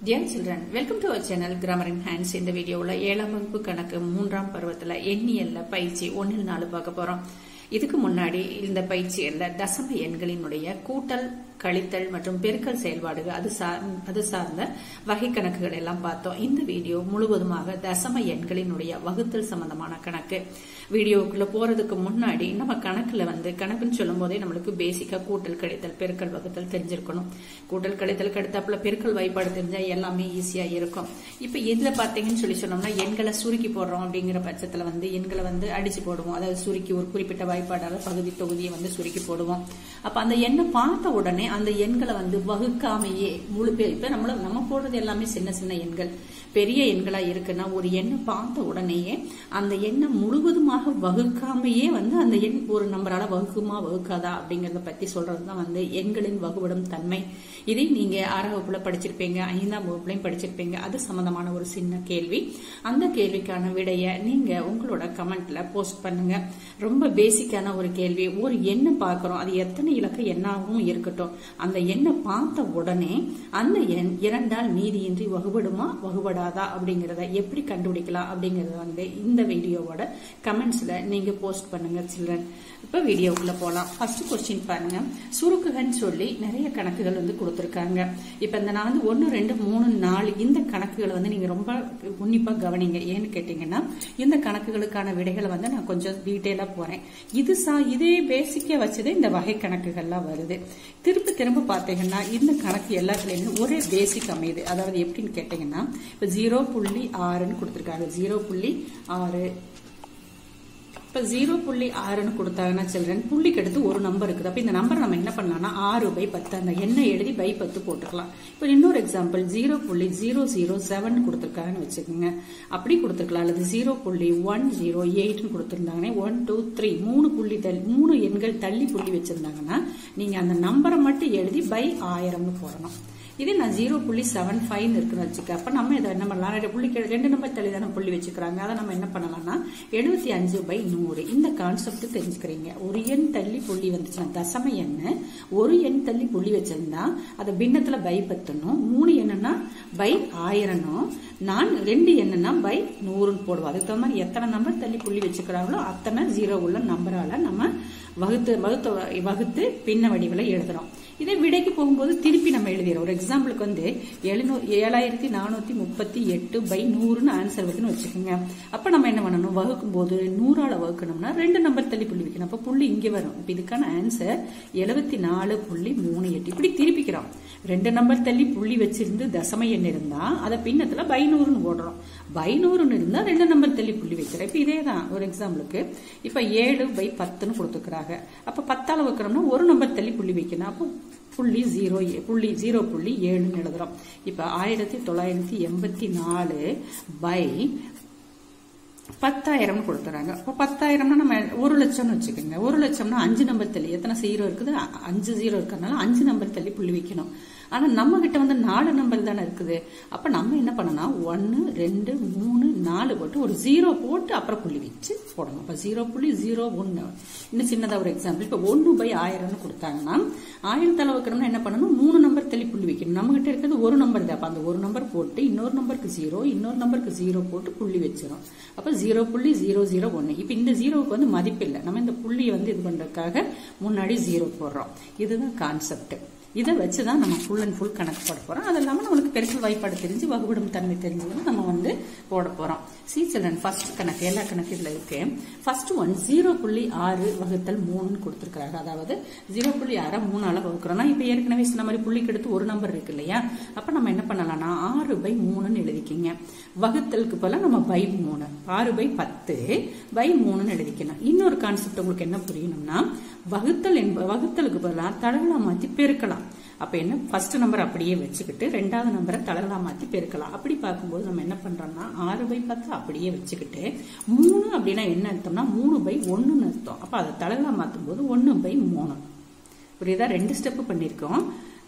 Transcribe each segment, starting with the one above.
dear children welcome to our channel grammar in hands இந்த வீடியோவில் ஏழாம் வகுப்பு கணக்கு மூன்றாம் பருவத்தில் எண்ணியல்ல பயிற்சி ஒன்றில் நாலு பார்க்க போறோம் இதுக்கு முன்னாடி இந்த பயிற்சியல்ல தசம எண்களினுடைய கூட்டல் கழித்தல் மற்றும் பெருக்கல் செயல்பாடுகள் அது சார் அது சார்ந்த வகை கணக்குகள் எல்லாம் பார்த்தோம் இந்த வீடியோ முழுவதுமாக தசம எண்களினுடைய வகுத்தல் சம்பந்தமான கணக்கு வீடியோக்குள்ள போறதுக்கு முன்னாடி நம்ம கணக்குல வந்து கணக்குன்னு சொல்லும் போதே நம்மளுக்கு பேசிக்கா கூட்டல் கழித்தல் பெருக்கல் வகுத்தல் தெரிஞ்சிருக்கணும் கூட்டல் கழித்தல் கடுத்தாப்புல பெருக்கல் வாய்ப்பாடு தெரிஞ்சா எல்லாமே ஈஸியா இருக்கும் இப்ப இதுல பாத்தீங்கன்னு சொல்லி சொன்னோம்னா எண்களை சுருக்கி போடுறோம் அப்படிங்கிற பட்சத்துல வந்து எண்களை வந்து அடிச்சு போடுவோம் அதாவது சுருக்கி ஒரு குறிப்பிட்ட வாய்ப்பாடால பகுதி தொகுதியை வந்து சுருக்கி போடுவோம் அப்ப அந்த எண்ணை பார்த்த உடனே அந்த எண்களை வந்து வகுக்காமையே முழு பேர் இப்ப நம்மள நம்ம போடுறது எல்லாமே சின்ன சின்ன எண்கள் பெரிய எண்களா இருக்குன்னா ஒரு எண்ணை பார்த்த உடனேயே அந்த எண்ணை முழுவதுமாக வகுக்காமையே வந்து அந்த எண் ஒரு நம்பரால வகுக்குமா வகுக்காதா அப்படிங்கறத பத்தி சொல்றதுதான் வந்து எண்களின் வகுவிடும் தன்மை இதை நீங்க ஆறாம் வகுப்புல படிச்சிருப்பீங்க ஐந்தாம் வகுப்புலையும் படிச்சிருப்பீங்க அது சம்பந்தமான ஒரு சின்ன கேள்வி அந்த கேள்விக்கான விடைய நீங்க உங்களோட கமெண்ட்ல போஸ்ட் பண்ணுங்க ரொம்ப பேசிக்கான ஒரு கேள்வி ஒரு எண்ணை பார்க்கிறோம் அது எத்தனை இலக்க எண்ணாகவும் இருக்கட்டும் அந்த எண்ணை பார்த்த உடனே அந்த எண் இரண்டால் மீதியின்றி வகுபடுமா வகுபடாதா அப்படிங்கறத எப்படி கண்டுபிடிக்கலாம் அப்படிங்கறத வந்து இந்த வீடியோவோட கமெண்ட்ஸ்ல நீங்க போஸ்ட் பண்ணுங்க சில்ட்ரன் இப்ப வீடியோக்குள்ள போலாம் ஃபர்ஸ்ட் கொஸ்டின் பாருங்க சுருக்குகன்னு சொல்லி நிறைய கணக்குகள் வந்து கொடுத்துருக்காங்க இப்ப இந்த நான் வந்து ஒன்னு ரெண்டு மூணு நாலு இந்த கணக்குகளை வந்து நீங்க ரொம்ப உன்னிப்பா கவனிங்க ஏன்னு கேட்டீங்கன்னா இந்த கணக்குகளுக்கான விடைகளை வந்து நான் கொஞ்சம் டீட்டெயிலா போறேன் இது சா இதே பேசிக்கா வச்சதே இந்த வகை கணக்குகள்லாம் வருது திரும்ப திரும்ப பாத்தீங்கன்னா இந்த கணக்கு எல்லாத்துலயுமே ஒரே பேசிக் அமையுது அதாவது எப்படின்னு கேட்டீங்கன்னா இப்ப ஜீரோ புள்ளி ஆறுன்னு கொடுத்துருக்காங்க ஜீரோ புள்ளி ஆறு இப்ப ஜீரோ புள்ளி ஆறுன்னு கொடுத்தாங்கன்னா சில்ட்ரன் புள்ளிக்கு அடுத்து ஒரு நம்பர் இருக்குது அப்ப இந்த நம்பர் நம்ம என்ன பண்ணலாம்னா ஆறு பை பத்து அந்த எண்ணெய் எழுதி பை பத்து போட்டுக்கலாம் இப்ப இன்னொரு எக்ஸாம்பிள் ஜீரோ புள்ளி ஜீரோ ஜீரோ செவன் கொடுத்துருக்காங்கன்னு வச்சுக்கோங்க அப்படி கொடுத்துருக்கலாம் அல்லது ஜீரோ புள்ளி ஒன் ஜீரோ எயிட்னு கொடுத்துருந்தாங்கன்னா ஒன் டூ த்ரீ மூணு புள்ளி தள்ளி மூணு எண்கள் தள்ளி புள்ளி வச்சிருந்தாங்கன்னா நீங்க அந்த நம்பரை மட்டும் எழுதி பை ஆயிரம்னு போடணும் இதே நான் ஜீரோ புள்ளி செவன் ஃபைவ் இருக்குன்னு வச்சுக்க அப்ப நம்ம இதை என்ன பண்ணலாம் ரெண்டு புள்ளி ரெண்டு நம்பர் தள்ளி தானே புள்ளி வச்சுக்கிறாங்க அதை நம்ம என்ன பண்ணலாம்னா எழுபத்தி அஞ்சு பை நூறு இந்த கான்செப்ட் தெரிஞ்சுக்கிறீங்க ஒரு எண் தள்ளி புள்ளி வந்துச்சுன்னா தசம எண் ஒரு எண் தள்ளி புள்ளி வச்சிருந்தா அதை பின்னத்துல பை பத்தணும் மூணு எண்ணுன்னா பை ஆயிரனும் நான் ரெண்டு எண்ணுன்னா பை நூறுன்னு போடுவோம் அதுக்கு தகுந்த மாதிரி எத்தனை நம்பர் தள்ளி புள்ளி வச்சுக்கிறாங்களோ அத்தனை ஜீரோ உள்ள நம்பரால நம்ம வகுத்து வகுத்து வகுத்து பின்ன வடிவில் எழுதுறோம் இதே விடைக்கு போகும்போது திருப்பி நம்ம எழுதிடுறோம் ஒரு எக்ஸாம்பிளுக்கு வந்து எழுநூ ஏழாயிரத்தி நானூத்தி முப்பத்தி எட்டு பை நூறுன்னு ஆன்சர் வருதுன்னு வச்சுக்கோங்க அப்ப நம்ம என்ன பண்ணணும் வகுக்கும் போது நூறால வகுக்கணும்னா ரெண்டு நம்பர் தள்ளி புள்ளி வைக்கணும் அப்ப புள்ளி இங்க வரும் இப்ப இதுக்கான ஆன்சர் எழுபத்தி நாலு புள்ளி மூணு எட்டு இப்படி திருப்பிக்கிறோம் ரெண்டு நம்பர் தள்ளி புள்ளி வச்சிருந்து தசம எண் இருந்தா அதை பின்னத்துல பைநூறுன்னு போடுறோம் பைநூறுன்னு இருந்தா ரெண்டு நம்பர் தள்ளி புள்ளி வைக்கிறோம் இப்ப இதே தான் ஒரு எக்ஸாம்பிளுக்கு இப்ப ஏழு பை பத்துன்னு கொடுத்துக்கிறாங்க அப்ப பத்தால வைக்கிறோம்னா ஒரு நம்பர் தள்ளி புள்ளி வைக்கணும் அப்போ புள்ளி ஜீரோ புள்ளி ஜீரோ புள்ளி ஏழுன்னு எழுதுறோம் இப்ப ஆயிரத்தி தொள்ளாயிரத்தி எண்பத்தி நாலு பை பத்தாயிரம்னு கொடுத்துறாங்க இப்போ பத்தாயிரம்னா நம்ம ஒரு லட்சம்னு வச்சுக்கோங்க ஒரு லட்சம்னா அஞ்சு நம்பர் தள்ளி எத்தனை ஜீரோ இருக்குது அஞ்சு ஜீரோ இருக்கிறதுனால அஞ்சு நம்பர் தள்ளி புள்ளி வைக்கணும் ஆனா நம்ம கிட்ட வந்து நாலு நம்பர் தானே இருக்குது அப்ப நம்ம என்ன பண்ணணும் ஒன்னு ரெண்டு மூணு நாலு போட்டு ஒரு ஜீரோ போட்டு அப்புறம் புள்ளி வச்சு போடணும் அப்ப ஜீரோ புள்ளி ஜீரோ ஒன்னு இன்னும் சின்னதா ஒரு எக்ஸாம்பிள் இப்ப ஒன்னு பை ஆயிரம்னு கொடுத்தாங்கன்னா ஆயிரத்தால வைக்கணும்னா என்ன பண்ணணும் மூணு நம்பர் தள்ளி புள்ளி வைக்கணும் நம்ம கிட்ட இருக்கிறது ஒரு நம்பர் தான் அப்ப அந்த ஒரு நம்பர் போட்டு இன்னொரு நம்பருக்கு ஜீரோ இன்னொரு நம்பருக்கு ஜீரோ போட்டு புள்ளி வச்சிரும் அப்ப ஜீரோ புள்ளி ஜீரோ ஜீரோ ஒன்னு இப்ப இந்த ஜீரோவுக்கு வந்து மதிப்பு இல்லை நம்ம இந்த புள்ளியை வந்து இது பண்றதுக்காக முன்னாடி ஜீரோ போடுறோம் இதுதான் கான்செப்ட் இதை வச்சுதான் நம்ம ஃபுல் அண்ட் ஃபுல் கணக்கு போட போறோம் அது இல்லாம நம்மளுக்கு பெருக்கல் வாய்ப்பாடு தெரிஞ்சு வகுவிடும் தன்மை தெரிஞ்சதுன்னு நம்ம வந்து போட போறோம் சி சில்ட்ரன் ஃபர்ஸ்ட் கணக்கு எல்லா கணக்கு இதுல இருக்கு ஃபர்ஸ்ட் ஒன் ஜீரோ புள்ளி ஆறு வகுத்தல் மூணுன்னு கொடுத்துருக்காங்க அதாவது ஜீரோ புள்ளி ஆறை மூணால வகுக்கிறோம்னா இப்ப ஏற்கனவே சொன்ன மாதிரி புள்ளிக்கு எடுத்து ஒரு நம்பர் இருக்கு இல்லையா அப்ப நம்ம என்ன பண்ணலாம்னா ஆறு பை மூணுன்னு எழுதிக்கிங்க வகுத்தலுக்கு போல நம்ம பை மூணு ஆறு பை பத்து பை மூணுன்னு எழுதிக்கணும் இன்னொரு கான்செப்ட் உங்களுக்கு என்ன புரியணும்னா வகுத்தல் என்ப வகுத்தலுக்கு பதிலாக தடகளா மாத்தி பெருக்கலாம் அப்ப என்ன ஃபர்ஸ்ட் நம்பர் அப்படியே வச்சுக்கிட்டு ரெண்டாவது நம்பரை தலகளா மாத்தி பெருக்கலாம் அப்படி பார்க்கும்போது நம்ம என்ன பண்றோம்னா ஆறு பை பத்து அப்படியே வச்சுக்கிட்டு மூணு அப்படின்னா என்ன அர்த்தம்னா மூணு பை ஒன்னுன்னு அர்த்தம் அப்ப அதை தலகளா மாத்தும் போது ஒன்னு பை மூணு புரியுதா ரெண்டு ஸ்டெப் பண்ணிருக்கோம்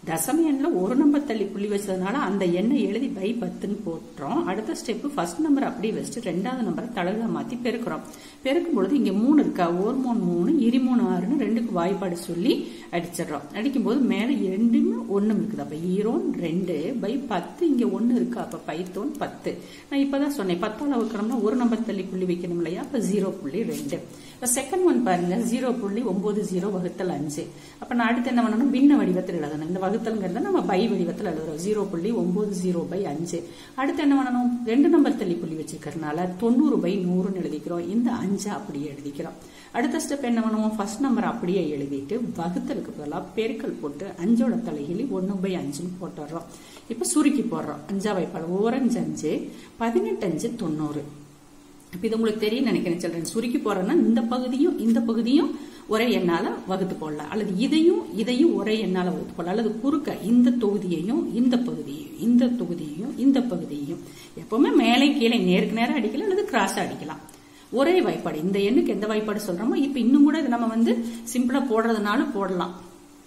தசம எண்ணில் ஒரு நம்பர் தள்ளி புள்ளி வச்சதுனால அந்த எண்ணை எழுதி பை பத்துன்னு போட்டுறோம் அடுத்த ஸ்டெப்பு ஃபர்ஸ்ட் நம்பர் அப்படியே வச்சுட்டு ரெண்டாவது நம்பரை தலகா மாற்றி பெருக்கிறோம் பெருக்கும் பொழுது இங்கே மூணு இருக்கா ஒரு மூணு மூணு இரு மூணு ஆறுன்னு ரெண்டுக்கு வாய்ப்பாடு சொல்லி அடிச்சிடுறோம் அடிக்கும்போது மேலே ரெண்டுமே ஒன்றும் இருக்குது அப்போ ஈரோன் ரெண்டு பை பத்து இங்கே ஒன்று இருக்கு அப்போ பைத்தோன் பத்து நான் இப்போ தான் சொன்னேன் பத்தால் வைக்கணும்னா ஒரு நம்பர் தள்ளி புள்ளி வைக்கணும் இல்லையா அப்போ ஜீரோ புள்ளி ரெண்டு இப்போ செகண்ட் ஒன் பாருங்க ஜீரோ புள்ளி ஒன்பது ஜீரோ வகுத்தல் அஞ்சு அப்போ நான் அடுத்து என்ன பண்ணணும் பின்ன வடிவத்தில் எழுதணும் இந்த வகுத்தல்ங்கிறத நம்ம பை வடிவத்தில் எழுதுறோம் ஜீரோ புள்ளி ஒன்பது ஜீரோ பை அஞ்சு அடுத்து என்ன பண்ணணும் ரெண்டு நம்பர் தள்ளி புள்ளி வச்சிருக்கறனால தொண்ணூறு பை நூறுன்னு எழுதிக்கிறோம் இந்த அஞ்சை அப்படியே எழுதிக்கிறோம் அடுத்த ஸ்டெப் என்ன பண்ணுவோம் ஃபர்ஸ்ட் நம்பர் அப்படியே எழுதிட்டு வகுத்தலுக்கு பதிலாக பெருக்கல் போட்டு அஞ்சோட தலைகிலி ஒன்று பை அஞ்சுன்னு போட்டுடுறோம் இப்போ சுருக்கி போடுறோம் அஞ்சா வைப்பாடு ஓரஞ்சு அஞ்சு பதினெட்டு அஞ்சு தொண்ணூறு இப்போ இது உங்களுக்கு தெரியும் நினைக்கிறேன் சில்ட்ரன் சுருக்கி போறேன்னா இந்த பகுதியும் இந்த பகுதியும் ஒரே எண்ணால வகுத்து போடலாம் அல்லது இதையும் இதையும் ஒரே எண்ணால வகுத்து போடலாம் அல்லது குறுக்க இந்த தொகுதியையும் இந்த பகுதியையும் இந்த தொகுதியையும் இந்த பகுதியையும் எப்பவுமே மேலே கீழே நேருக்கு நேரம் அடிக்கலாம் அல்லது கிராஸ் அடிக்கலாம் ஒரே வாய்ப்பாடு இந்த எண்ணுக்கு எந்த வாய்ப்பாடு சொல்றோமோ இப்ப இன்னும் கூட நம்ம வந்து சிம்பிளா போடுறதுனால போடலாம்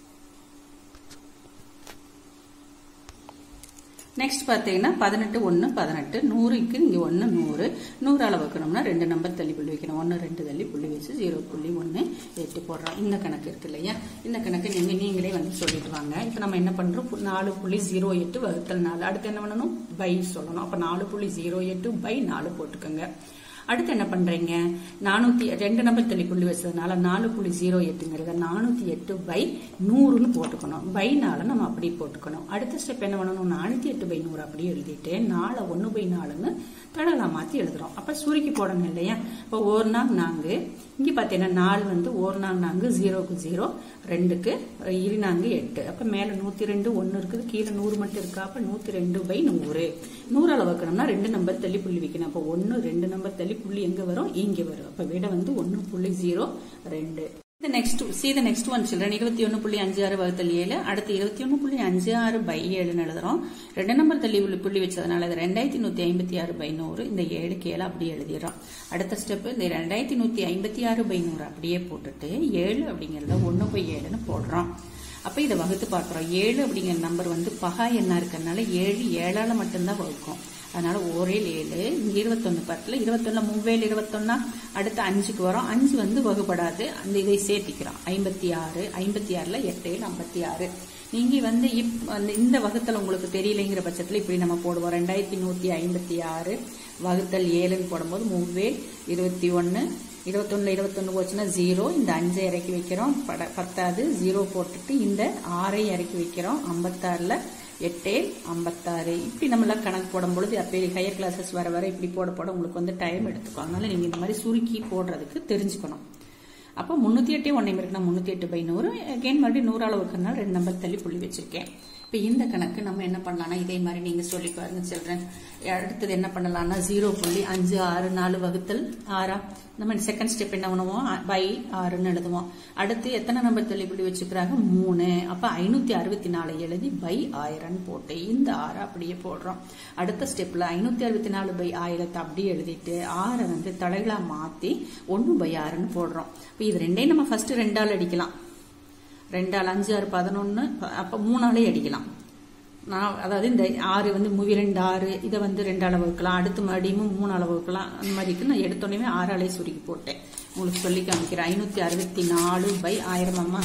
நெக்ஸ்ட் பார்த்தீங்கன்னா பதினெட்டு ஒன்று பதினெட்டு நூறுக்கு இங்கே ஒன்று நூறு நூறு அளவு வைக்கணும்னா ரெண்டு நம்பர் தள்ளி புள்ளி வைக்கணும் ஒன்று ரெண்டு தள்ளி புள்ளி வச்சு ஜீரோ புள்ளி ஒன்று எட்டு போடுறோம் இந்த கணக்கு இருக்கு இல்லையா இந்த கணக்கு நீங்கள் நீங்களே வந்து சொல்லிட்டு வாங்க இப்போ நம்ம என்ன பண்ணுறோம் நாலு புள்ளி ஜீரோ எட்டு வகுத்தல் நாலு அடுத்து என்ன பண்ணணும் பை சொல்லணும் அப்போ நாலு புள்ளி ஜீரோ எட்டு பை நாலு போட்டுக்கோங்க அடுத்து என்ன பண்றீங்க நானூத்தி ரெண்டு நம்பர் தள்ளி புள்ளி வச்சதுனால நாலு புள்ளி ஜீரோ எட்டுங்கிறத நானூத்தி எட்டு பை நூறுன்னு போட்டுக்கணும் பை நாலு நம்ம அப்படி போட்டுக்கணும் அடுத்த ஸ்டெப் என்ன பண்ணணும் நானூத்தி எட்டு பை நூறு அப்படியே எழுதிட்டு நாலு ஒன்னு பை நாலுன்னு தடலா மாத்தி எழுதுறோம் அப்ப சுருக்கி போடணும் இல்லையா இப்போ ஒரு நாள் நான்கு இங்க பாத்தீங்கன்னா நாலு வந்து ஒரு நாள் நான்கு ஜீரோக்கு ஜீரோ ரெண்டுக்கு இரு நான்கு எட்டு அப்ப மேல நூத்தி ரெண்டு ஒன்னு இருக்குது கீழே நூறு மட்டும் இருக்கா அப்ப நூத்தி ரெண்டு பை நூறு நூறு அளவு வைக்கணும்னா ரெண்டு நம்பர் தள்ளி புள்ளி வைக்கணும் அப்ப ஒன்னு ரெண்டு நம்பர் தள்ளி புள்ளி எங்க வரும் இங்க வரும் அப்ப விட வந்து ஒன்னு புள்ளி ஜீரோ ரெண்டு இந்த next see the next one children இருபத்தி ஒன்னு புள்ளி அஞ்சு ஆறு வகுத்தல் ஏழு அடுத்து இருபத்தி ஒன்னு புள்ளி அஞ்சு ஆறு பை ஏழுன்னு எழுதுறோம் ரெண்டு நம்பர் தள்ளி உள்ள புள்ளி வச்சதுனால இது ரெண்டாயிரத்தி நூத்தி ஐம்பத்தி ஆறு பை நூறு இந்த ஏழுக்கு ஏழு அப்படியே எழுதிடுறோம் அடுத்த ஸ்டெப் இந்த ரெண்டாயிரத்தி நூத்தி ஐம்பத்தி ஆறு பை நூறு அப்படியே போட்டுட்டு ஏழு அப்படிங்கறத ஒன்னு பை ஏழுன்னு போடுறோம் அப்ப இதை வகுத்து பார்க்கிறோம் ஏழு அப்படிங்கிற நம்பர் வந்து பகா என்ன இருக்கறனால ஏழு ஏழால மட்டும்தான் வகுக்கும் அதனால ஒரே ஏழு இங்க இருபத்தொன்னு பத்துல இருபத்தொன்னு மூவேல் இருபத்தொன்னா அடுத்து அஞ்சுக்கு வரும் அஞ்சு வந்து வகுப்படாது அந்த இதை சேர்த்திக்கிறோம் ஐம்பத்தி ஆறு ஐம்பத்தி ஆறுல எட்டு ஏழு ஐம்பத்தி ஆறு நீங்க வந்து இப் அந்த இந்த வகுத்தல் உங்களுக்கு தெரியலைங்கிற பட்சத்துல இப்படி நம்ம போடுவோம் ரெண்டாயிரத்தி நூத்தி ஐம்பத்தி ஆறு வகுத்தல் ஏழுன்னு போடும்போது மூவேல் இருபத்தி ஒன்னு இருபத்தொன்னு இருபத்தொன்னு போச்சுன்னா ஜீரோ இந்த அஞ்சை இறக்கி வைக்கிறோம் பட பத்தாது ஜீரோ போட்டுட்டு இந்த ஆறை இறக்கி வைக்கிறோம் ஐம்பத்தாறுல எட்டே ஐம்பத்தாறு இப்படி நம்மளாம் கணக்கு போடும் பொழுது அப்போ ஹையர் கிளாஸஸ் வர வர இப்படி போட போட உங்களுக்கு வந்து டைம் எடுத்துக்கும் அதனால நீங்க இந்த மாதிரி சுருக்கி போடுறதுக்கு தெரிஞ்சுக்கணும் அப்போ முந்நூற்றி எட்டே ஒன்றை இருக்குன்னா முந்நூற்றி எட்டு பை நூறு அகெயின் மறுபடியும் நூறு அளவு இருக்கிறதுனால ரெண்டு நம்பர் தள்ளி புள்ளி வச்சிருக்கேன் இப்போ இந்த கணக்கு நம்ம என்ன பண்ணலாம்னா இதே மாதிரி நீங்க சொல்லி பாருங்க சில்ட்ரன் அடுத்தது என்ன பண்ணலாம்னா ஜீரோ புள்ளி அஞ்சு ஆறு நாலு வகுத்தல் ஆறா நம்ம செகண்ட் ஸ்டெப் என்ன பண்ணுவோம் பை ஆறுன்னு எழுதுவோம் அடுத்து எத்தனை நம்பர் தள்ளி புள்ளி வச்சுக்கிறாங்க மூணு அப்ப ஐநூத்தி அறுபத்தி நாலு எழுதி பை ஆயிரம் போட்டு இந்த ஆறை அப்படியே போடுறோம் அடுத்த ஸ்டெப்ல ஐநூத்தி அறுபத்தி நாலு பை ஆயிரத்தை அப்படியே எழுதிட்டு ஆறை வந்து தலைகளா மாத்தி ஒன்னு பை ஆறுன்னு போடுறோம் இப்போ இது ரெண்டையும் நம்ம ஃபர்ஸ்ட் ரெண்டால் அடிக்கலாம் ரெண்டால் அஞ்சு ஆறு பதினொன்று அப்போ மூணாலே அடிக்கலாம் நான் அதாவது இந்த ஆறு வந்து மூவி ரெண்டு ஆறு இதை வந்து ரெண்டு அளவு வைக்கலாம் அடுத்து மறுபடியும் மூணு அளவு வைக்கலாம் அந்த மாதிரிக்கு நான் எடுத்தோடனே ஆறு அலை சுருக்கி போட்டேன் உங்களுக்கு சொல்லி காமிக்கிறேன் ஐநூற்றி அறுபத்தி நாலு பை ஆயிரம் அம்மா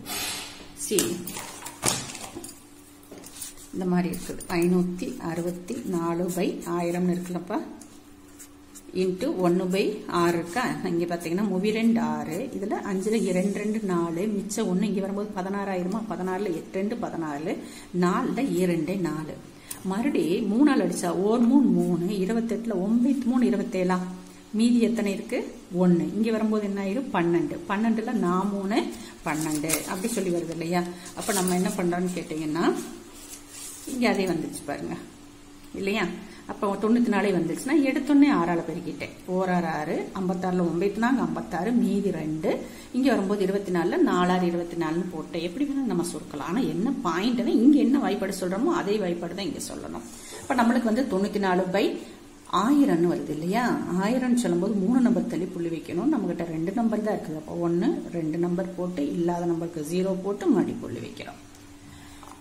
சி இந்த மாதிரி இருக்குது ஐநூற்றி அறுபத்தி நாலு பை ஆயிரம்னு இருக்குல்லப்பா இன்ட்டு ஒன்று பை ஆறு இருக்கா இங்கே பார்த்தீங்கன்னா மூவி ரெண்டு ஆறு இதில் அஞ்சில் இரண்டு ரெண்டு நாலு மிச்சம் ஒன்று இங்கே வரும்போது பதினாறாயிரமா பதினாறில் எட்டு ரெண்டு பதினாலு நாலில் இரண்டு நாலு மறுபடி மூணால் அடிச்சா ஓர் மூணு மூணு இருபத்தெட்டில் ஒன்பது மூணு இருபத்தேழா மீதி எத்தனை இருக்கு ஒன்று இங்கே வரும்போது என்ன ஆயிரும் பன்னெண்டு பன்னெண்டுல நான் மூணு பன்னெண்டு அப்படி சொல்லி வருது இல்லையா அப்போ நம்ம என்ன பண்ணுறோன்னு கேட்டிங்கன்னா இங்கே அதே வந்துச்சு பாருங்க இல்லையா அப்போ தொண்ணூற்றி நாலே வந்துருச்சுன்னா எடுத்தோடனே ஆறால் பெருக்கிட்டேன் ஓராறு ஆறு ஐம்பத்தாறில் ஒன்பது நாங்க ஐம்பத்தாறு மீதி ரெண்டு இங்கே வரும்போது இருபத்தி நாலில் நாலாறு இருபத்தி நாலுன்னு போட்டேன் எப்படி வேணாலும் நம்ம சுருக்கலாம் ஆனால் என்ன பாயிண்ட்னா இங்கே என்ன வாய்ப்பாடு சொல்கிறோமோ அதே வாய்ப்பாடு தான் இங்கே சொல்லணும் இப்போ நம்மளுக்கு வந்து தொண்ணூற்றி நாலு பை ஆயிரம்னு வருது இல்லையா ஆயிரம்னு சொல்லும்போது மூணு நம்பர் தள்ளி புள்ளி வைக்கணும் நம்மகிட்ட ரெண்டு நம்பர் தான் இருக்குது அப்போ ஒன்று ரெண்டு நம்பர் போட்டு இல்லாத நம்பருக்கு ஜீரோ போட்டு மறுபடி புள்ளி வைக்கிறோம்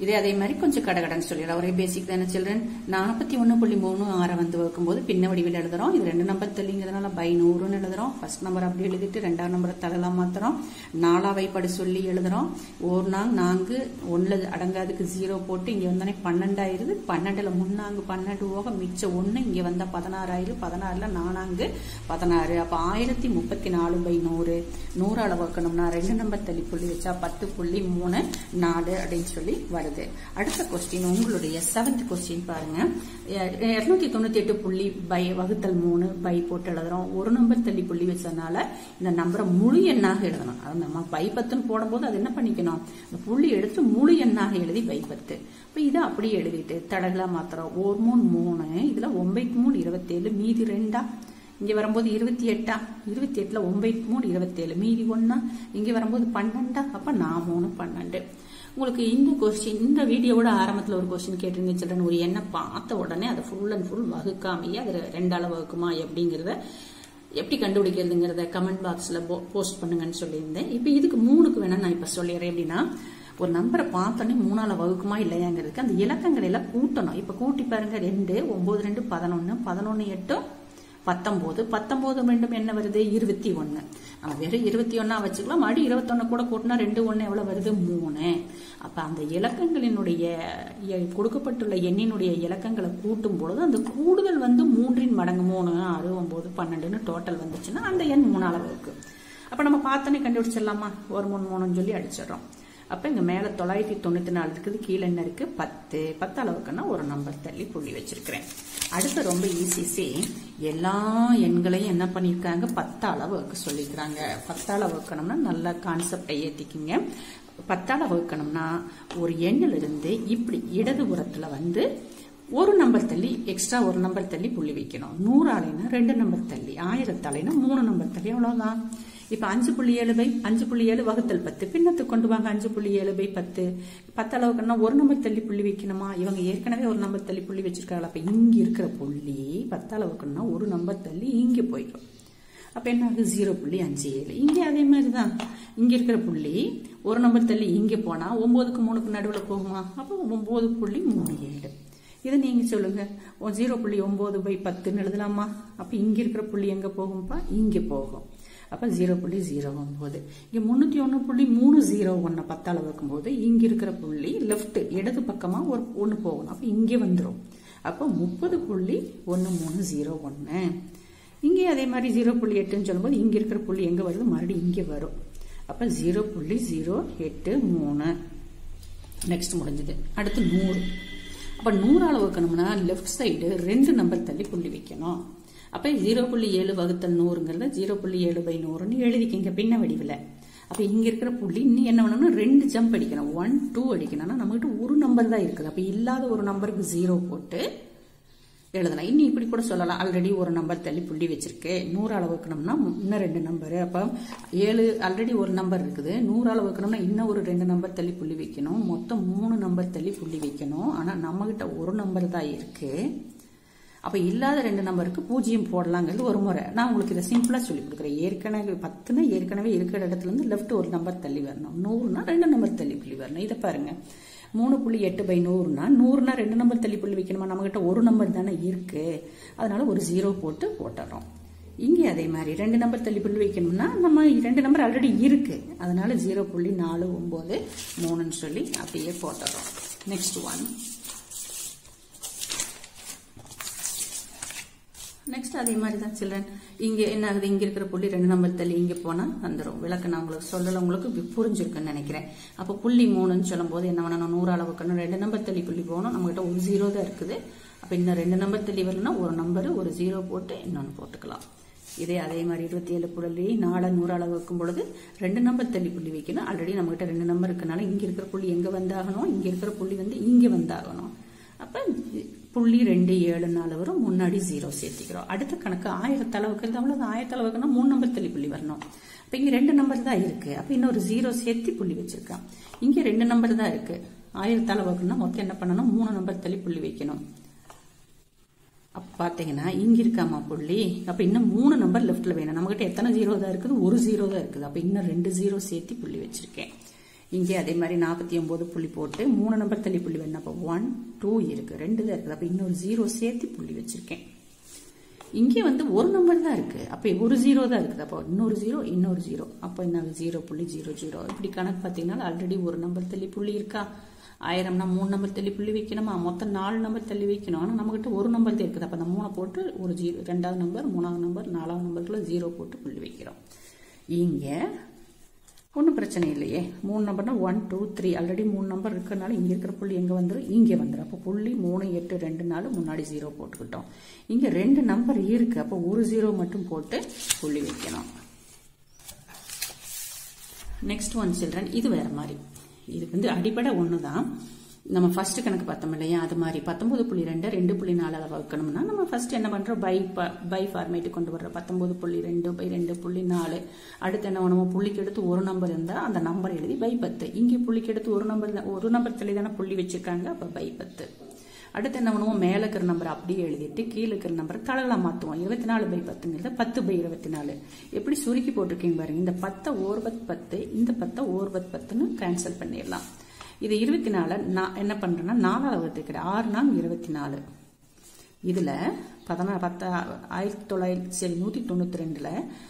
இதே அதே மாதிரி கொஞ்சம் கடகடன்னு சொல்லிடுறோம் ஒரே பேசிக் தானே சில்ட்ரன் நாற்பத்தி ஒன்று புள்ளி மூணு ஆறை வந்து வைக்கும்போது பின்ன வடிவில் எழுதுறோம் இது ரெண்டு நம்பர் தள்ளிங்கிறதுனால பை நூறுன்னு எழுதுறோம் ஃபர்ஸ்ட் நம்பர் அப்படி எழுதிட்டு ரெண்டாம் நம்பரை தலலாம் மாத்துறோம் நாலாவை படி சொல்லி எழுதுறோம் ஒரு நாங் நான்கு ஒன்றில் அடங்காதுக்கு ஜீரோ போட்டு இங்கே வந்தோடனே பன்னெண்டாயிருது பன்னெண்டில் முன்னாங்கு பன்னெண்டு போக மிச்சம் ஒன்று இங்கே வந்தால் பதினாறாயிரம் பதினாறில் நானாங்கு பதினாறு அப்போ ஆயிரத்தி முப்பத்தி நாலு பை நூறு நூறு அளவு வைக்கணும்னா ரெண்டு நம்பர் தள்ளி புள்ளி வச்சா பத்து புள்ளி மூணு நாலு அப்படின்னு சொல்லி வருது அடுத்த கொஸ்டின் உங்களுடைய செவன்த் கொஸ்டின் பாருங்க இருநூத்தி தொண்ணூத்தி எட்டு புள்ளி பை வகுத்தல் மூணு பை போட்டு எழுதுறோம் ஒரு நம்பர் தள்ளி புள்ளி வச்சதுனால இந்த நம்பரை முழு எண்ணாக எழுதணும் அது நம்ம பை பத்துன்னு போடும்போது அது என்ன பண்ணிக்கணும் இந்த புள்ளி எடுத்து முழு எண்ணாக எழுதி பை பத்து இப்போ இதை அப்படியே எழுதிட்டு தடகளா மாத்திரம் ஒரு மூணு மூணு இதுல ஒன்பது மூணு இருபத்தேழு மீதி ரெண்டா இங்க வரும்போது இருபத்தி எட்டா இருபத்தி எட்டுல ஒன்பது மூணு இருபத்தேழு மீதி ஒன்னா இங்க வரும்போது பன்னெண்டா அப்ப நான் மூணு பன்னெண்டு உங்களுக்கு இந்த கொஸ்டின் இந்த வீடியோவோட ஆரம்பத்தில் ஒரு கொஸ்டின் கேட்டிருந்தீங்க சில்ட்ரன் ஒரு எண்ணை பார்த்த உடனே அதை ஃபுல் அண்ட் ஃபுல் வகுக்காமையே அது ரெண்டால வகுக்குமா எப்படிங்கிறத எப்படி கண்டுபிடிக்கிறதுங்கிறத கமெண்ட் பாக்ஸில் போஸ்ட் பண்ணுங்கன்னு சொல்லியிருந்தேன் இப்போ இதுக்கு மூணுக்கு வேணா நான் இப்போ சொல்லிடுறேன் எப்படின்னா ஒரு நம்பரை பார்த்தோன்னே மூணால வகுக்குமா இல்லையாங்கிறதுக்கு அந்த இலக்கங்களை எல்லாம் கூட்டணும் இப்போ கூட்டி பாருங்க ரெண்டு ஒன்பது ரெண்டு பதினொன்று பதினொன்று எட்டு பத்தொன்பது பத்தொன்பது மீண்டும் என்ன வருது இருபத்தி ஒன்னு நம்ம வெறும் இருபத்தி ஒன்னா வச்சுக்கலாம் மறுபடியும் இருபத்தொன்னு கூட கூட்டினா ரெண்டு ஒன்னு எவ்வளவு வருது மூணு அப்ப அந்த இலக்கங்களினுடைய கொடுக்கப்பட்டுள்ள எண்ணினுடைய இலக்கங்களை கூட்டும் பொழுது அந்த கூடுதல் வந்து மூன்றின் மடங்கு மூணு ஆறு ஒன்பது பன்னெண்டுன்னு டோட்டல் வந்துச்சுன்னா அந்த எண் மூணாவது இருக்கு அப்ப நம்ம பார்த்தோன்னே கண்டுபிடிச்சிடலாமா ஒரு மூணு மூணுன்னு சொல்லி அடிச்சிடறோம் அப்ப இங்க மேல தொள்ளாயிரத்தி தொண்ணூத்தி நாலு இருக்குது கீழே என்ன இருக்கு பத்து பத்து அளவுக்குன்னா ஒரு நம்பர் தள்ளி புள்ளி வச்சிருக்கிறேன் அடுத்து ரொம்ப ஈஸிசி எல்லா எண்களையும் என்ன பண்ணிருக்காங்க பத்தால வகுக்க சொல்லிக்கிறாங்க பத்தால வகுக்கணும்னா நல்ல கான்செப்டை ஏத்திக்கிங்க பத்தால வகுக்கணும்னா ஒரு எண்ணில் இருந்து இப்படி இடதுபுறத்துல வந்து ஒரு நம்பர் தள்ளி எக்ஸ்ட்ரா ஒரு நம்பர் தள்ளி புள்ளி வைக்கணும் நூறு ஆலைனா ரெண்டு நம்பர் தள்ளி ஆயிரத்தாலைனா மூணு நம்பர் தள்ளி அவ்வளவுதான் இப்ப அஞ்சு புள்ளி ஏழு பை அஞ்சு புள்ளி ஏழு வகுத்தல் பத்து பின்னத்துக்கு கொண்டு வாங்க அஞ்சு புள்ளி ஏழு பை பத்து பத்து அளவுக்குன்னா ஒரு நம்பர் தள்ளி புள்ளி வைக்கணுமா இவங்க ஏற்கனவே ஒரு நம்பர் தள்ளி புள்ளி வச்சிருக்காங்க அப்ப இங்க இருக்கிற புள்ளி பத்து அளவுக்குன்னா ஒரு நம்பர் தள்ளி இங்க போயிடும் அப்ப என்ன ஆகுது ஜீரோ புள்ளி அஞ்சு ஏழு இங்க அதே மாதிரிதான் இங்க இருக்கிற புள்ளி ஒரு நம்பர் தள்ளி இங்க போனா ஒன்பதுக்கு மூணுக்கு நடுவில் போகுமா அப்போ ஒன்பது புள்ளி மூணு ஏழு இதை நீங்க சொல்லுங்க ஜீரோ புள்ளி ஒன்பது பை பத்துன்னு எழுதலாமா அப்ப இங்க இருக்கிற புள்ளி எங்க போகும்பா இங்க போகும் அப்ப ஜீரோ புள்ளி ஜீரோ ஒன்பது இங்க முன்னூத்தி ஒன்னு புள்ளி மூணு ஜீரோ ஒன்னு பத்தால வைக்கும்போது இங்க இருக்கிற புள்ளி லெஃப்ட் இடது பக்கமா ஒரு ஒன்னு போகணும் அப்ப இங்கே வந்துடும் அப்போ முப்பது புள்ளி ஒன்னு மூணு ஜீரோ ஒன்னு இங்கே அதே மாதிரி ஜீரோ புள்ளி எட்டுன்னு சொல்லும்போது இங்க இருக்கிற புள்ளி எங்க வருது மறுபடியும் இங்க வரும் அப்ப ஜீரோ புள்ளி ஜீரோ எட்டு மூணு நெக்ஸ்ட் முடிஞ்சது அடுத்து நூறு அப்ப நூறு அளவு வைக்கணும்னா லெஃப்ட் சைடு ரெண்டு நம்பர் தள்ளி புள்ளி வைக்கணும் அப்ப ஜீரோ புள்ளி ஏழு வகுத்தல் நூறுங்கிறத ஜீரோ புள்ளி ஏழு பை நூறுன்னு எழுதிக்கிங்க பின்ன வடிவில் அப்ப இங்க இருக்கிற புள்ளி இன்னும் என்ன பண்ணணும்னா ரெண்டு ஜம்ப் அடிக்கணும் ஒன் டூ அடிக்கணும்னா நம்மகிட்ட ஒரு நம்பர் தான் இருக்குது அப்ப இல்லாத ஒரு நம்பருக்கு ஜீரோ போட்டு எழுதலாம் இன்னும் இப்படி கூட சொல்லலாம் ஆல்ரெடி ஒரு நம்பர் தள்ளி புள்ளி வச்சிருக்கு நூறு அளவு வைக்கணும்னா இன்னும் ரெண்டு நம்பர் அப்போ ஏழு ஆல்ரெடி ஒரு நம்பர் இருக்குது நூறு அளவு வைக்கணும்னா இன்னும் ஒரு ரெண்டு நம்பர் தள்ளி புள்ளி வைக்கணும் மொத்தம் மூணு நம்பர் தள்ளி புள்ளி வைக்கணும் ஆனா நம்ம கிட்ட ஒரு நம்பர் தான் இருக்கு அப்ப இல்லாத ரெண்டு நம்பருக்கு பூஜ்ஜியம் போடலாங்கிறது ஒரு முறை நான் உங்களுக்கு இதை சிம்பிளா சொல்லி கொடுக்குறேன் ஏற்கனவே பத்துனா ஏற்கனவே இருக்கிற இடத்துல இருந்து லெஃப்ட் ஒரு நம்பர் தள்ளி வரணும் நூறுனா ரெண்டு நம்பர் தள்ளி புள்ளி வரணும் இதை பாருங்க மூணு புள்ளி எட்டு பை நூறுனா நூறுனா ரெண்டு நம்பர் தள்ளி புள்ளி வைக்கணுமா நம்மகிட்ட ஒரு நம்பர் தானே இருக்கு அதனால ஒரு ஜீரோ போட்டு போட்டுறோம் இங்கே அதே மாதிரி ரெண்டு நம்பர் தள்ளி புள்ளி வைக்கணும்னா நம்ம ரெண்டு நம்பர் ஆல்ரெடி இருக்கு அதனால ஜீரோ புள்ளி நாலு ஒன்பது மூணுன்னு சொல்லி அப்படியே போட்டுறோம் நெக்ஸ்ட் ஒன் நெக்ஸ்ட் அதே மாதிரி தான் சில்ட்ரன் இங்க என்ன ஆகுது இங்க இருக்கிற புள்ளி ரெண்டு நம்பர் தள்ளி இங்க போனா வந்துடும் விளக்கு நான் உங்களுக்கு சொல்லல உங்களுக்கு புரிஞ்சிருக்குன்னு நினைக்கிறேன் அப்ப புள்ளி மூணுன்னு சொல்லும் போது என்ன பண்ணணும் நூறு அளவுக்கு ரெண்டு நம்பர் தள்ளி புள்ளி போகணும் நம்ம கிட்ட ஒரு ஜீரோ தான் இருக்குது அப்ப இன்னும் ரெண்டு நம்பர் தள்ளி வரலன்னா ஒரு நம்பர் ஒரு ஜீரோ போட்டு இன்னொன்னு போட்டுக்கலாம் இதே அதே மாதிரி இருபத்தி ஏழு புள்ளி நாலு நூறு அளவு வைக்கும் பொழுது ரெண்டு நம்பர் தள்ளி புள்ளி வைக்கணும் ஆல்ரெடி நம்ம கிட்ட ரெண்டு நம்பர் இருக்கனால இங்க இருக்கிற புள்ளி எங்க வந்தாகணும் இங்க இருக்கிற புள்ளி வந்து இங்க வந்தாகணும் அப்ப புள்ளி ரெண்டு ஏழு நாலு வரும் முன்னாடி ஜீரோ சேர்த்திக்கிறோம் அடுத்த கணக்கு ஆயிரத்து அளவுக்கு அவ்வளவு ஆயிரத்து அளவுக்குன்னா மூணு நம்பர் தள்ளி புள்ளி வரணும் அப்ப இங்க ரெண்டு நம்பர் தான் இருக்கு அப்ப இன்னொரு ஜீரோ சேர்த்தி புள்ளி வச்சிருக்கான் இங்க ரெண்டு நம்பர் தான் இருக்கு ஆயிரத்து அளவுக்குன்னா மொத்தம் என்ன பண்ணணும் மூணு நம்பர் தள்ளி புள்ளி வைக்கணும் அப்ப பாத்தீங்கன்னா இங்க இருக்காமா புள்ளி அப்ப இன்னும் மூணு நம்பர் லெஃப்ட்ல வேணும் நம்ம கிட்ட எத்தனை ஜீரோ தான் இருக்குது ஒரு ஜீரோ தான் இருக்குது அப்ப இன்னும் ரெண்டு ஜீரோ சேர்த்தி புள்ளி வச்சிருக்கேன் இங்கே அதே மாதிரி நாற்பத்தி ஒன்பது புள்ளி போட்டு மூணு நம்பர் தள்ளி புள்ளி வேணும் அப்போ ஒன் டூ இருக்கு ரெண்டு தான் இருக்குது அப்போ இன்னொரு ஜீரோ சேர்த்து புள்ளி வச்சிருக்கேன் இங்கே வந்து ஒரு நம்பர் தான் இருக்கு அப்போ ஒரு ஜீரோ தான் இருக்குது அப்போ இன்னொரு ஜீரோ இன்னொரு ஜீரோ அப்போ என்ன ஜீரோ புள்ளி ஜீரோ ஜீரோ இப்படி கணக்கு பார்த்தீங்கன்னா ஆல்ரெடி ஒரு நம்பர் தள்ளி புள்ளி இருக்கா ஆயிரம்னா மூணு நம்பர் தள்ளி புள்ளி வைக்கணுமா மொத்தம் நாலு நம்பர் தள்ளி வைக்கணும் ஆனால் நம்மகிட்ட ஒரு நம்பர் தான் இருக்குது அப்போ அந்த மூணை போட்டு ஒரு ஜீரோ ரெண்டாவது நம்பர் மூணாவது நம்பர் நாலாவது நம்பருக்குள்ள ஜீரோ போட்டு புள்ளி வைக்கிறோம் இங்கே ஒன்றும் பிரச்சனை இல்லையே மூணு நம்பர்னா ஒன் டூ த்ரீ ஆல்ரெடி மூணு நம்பர் இருக்கிறனால இங்கே இருக்கிற புள்ளி எங்கே வந்துடும் இங்கே வந்துடும் அப்போ புள்ளி மூணு எட்டு ரெண்டு நாள் முன்னாடி ஜீரோ போட்டுக்கிட்டோம் இங்கே ரெண்டு நம்பர் இருக்கு அப்போ ஒரு ஜீரோ மட்டும் போட்டு புள்ளி வைக்கணும் நெக்ஸ்ட் ஒன் சில்ட்ரன் இது வேற மாதிரி இது வந்து அடிப்படை ஒன்று தான் நம்ம ஃபர்ஸ்ட் கணக்கு பார்த்தோம் இல்லையா அது மாதிரி பத்தொன்பது புள்ளி ரெண்டு ரெண்டு புள்ளி நாலால் வகுக்கணும்னா நம்ம ஃபர்ஸ்ட் என்ன பண்றோம் பை பை ஃபார்மேட்டு கொண்டு வர்றோம் பத்தொன்பது புள்ளி ரெண்டு பை ரெண்டு புள்ளி நாலு அடுத்து என்ன பண்ணுவோம் புள்ளிக்கு எடுத்து ஒரு நம்பர் இருந்தால் அந்த நம்பர் எழுதி பை பத்து இங்கே புள்ளிக்கு எடுத்து ஒரு நம்பர் ஒரு நம்பர் தள்ளி தானே புள்ளி வச்சிருக்காங்க அப்போ பை பத்து அடுத்து என்ன பண்ணுவோம் மேலே இருக்கிற நம்பர் அப்படியே எழுதிட்டு கீழே இருக்கிற நம்பரை தலைலாம் மாற்றுவோம் இருபத்தி நாலு பை பத்துங்கிறத பத்து பை இருபத்தி நாலு எப்படி சுருக்கி போட்டிருக்கீங்க பாருங்க இந்த பத்தை ஓர்பத் பத்து இந்த பத்தை ஓர்பத் பத்துன்னு கேன்சல் பண்ணிடலாம் இது இருபத்தி நாலு நான் என்ன பண்றேன்னா நாலாவது வகுத்துக்கிறேன் ஆறு நாள் இருபத்தி நாலு இதுல பதினா பத்த ஆயிரத்தி தொள்ளாயிரத்தி சரி நூத்தி தொண்ணூத்தி ரெண்டுல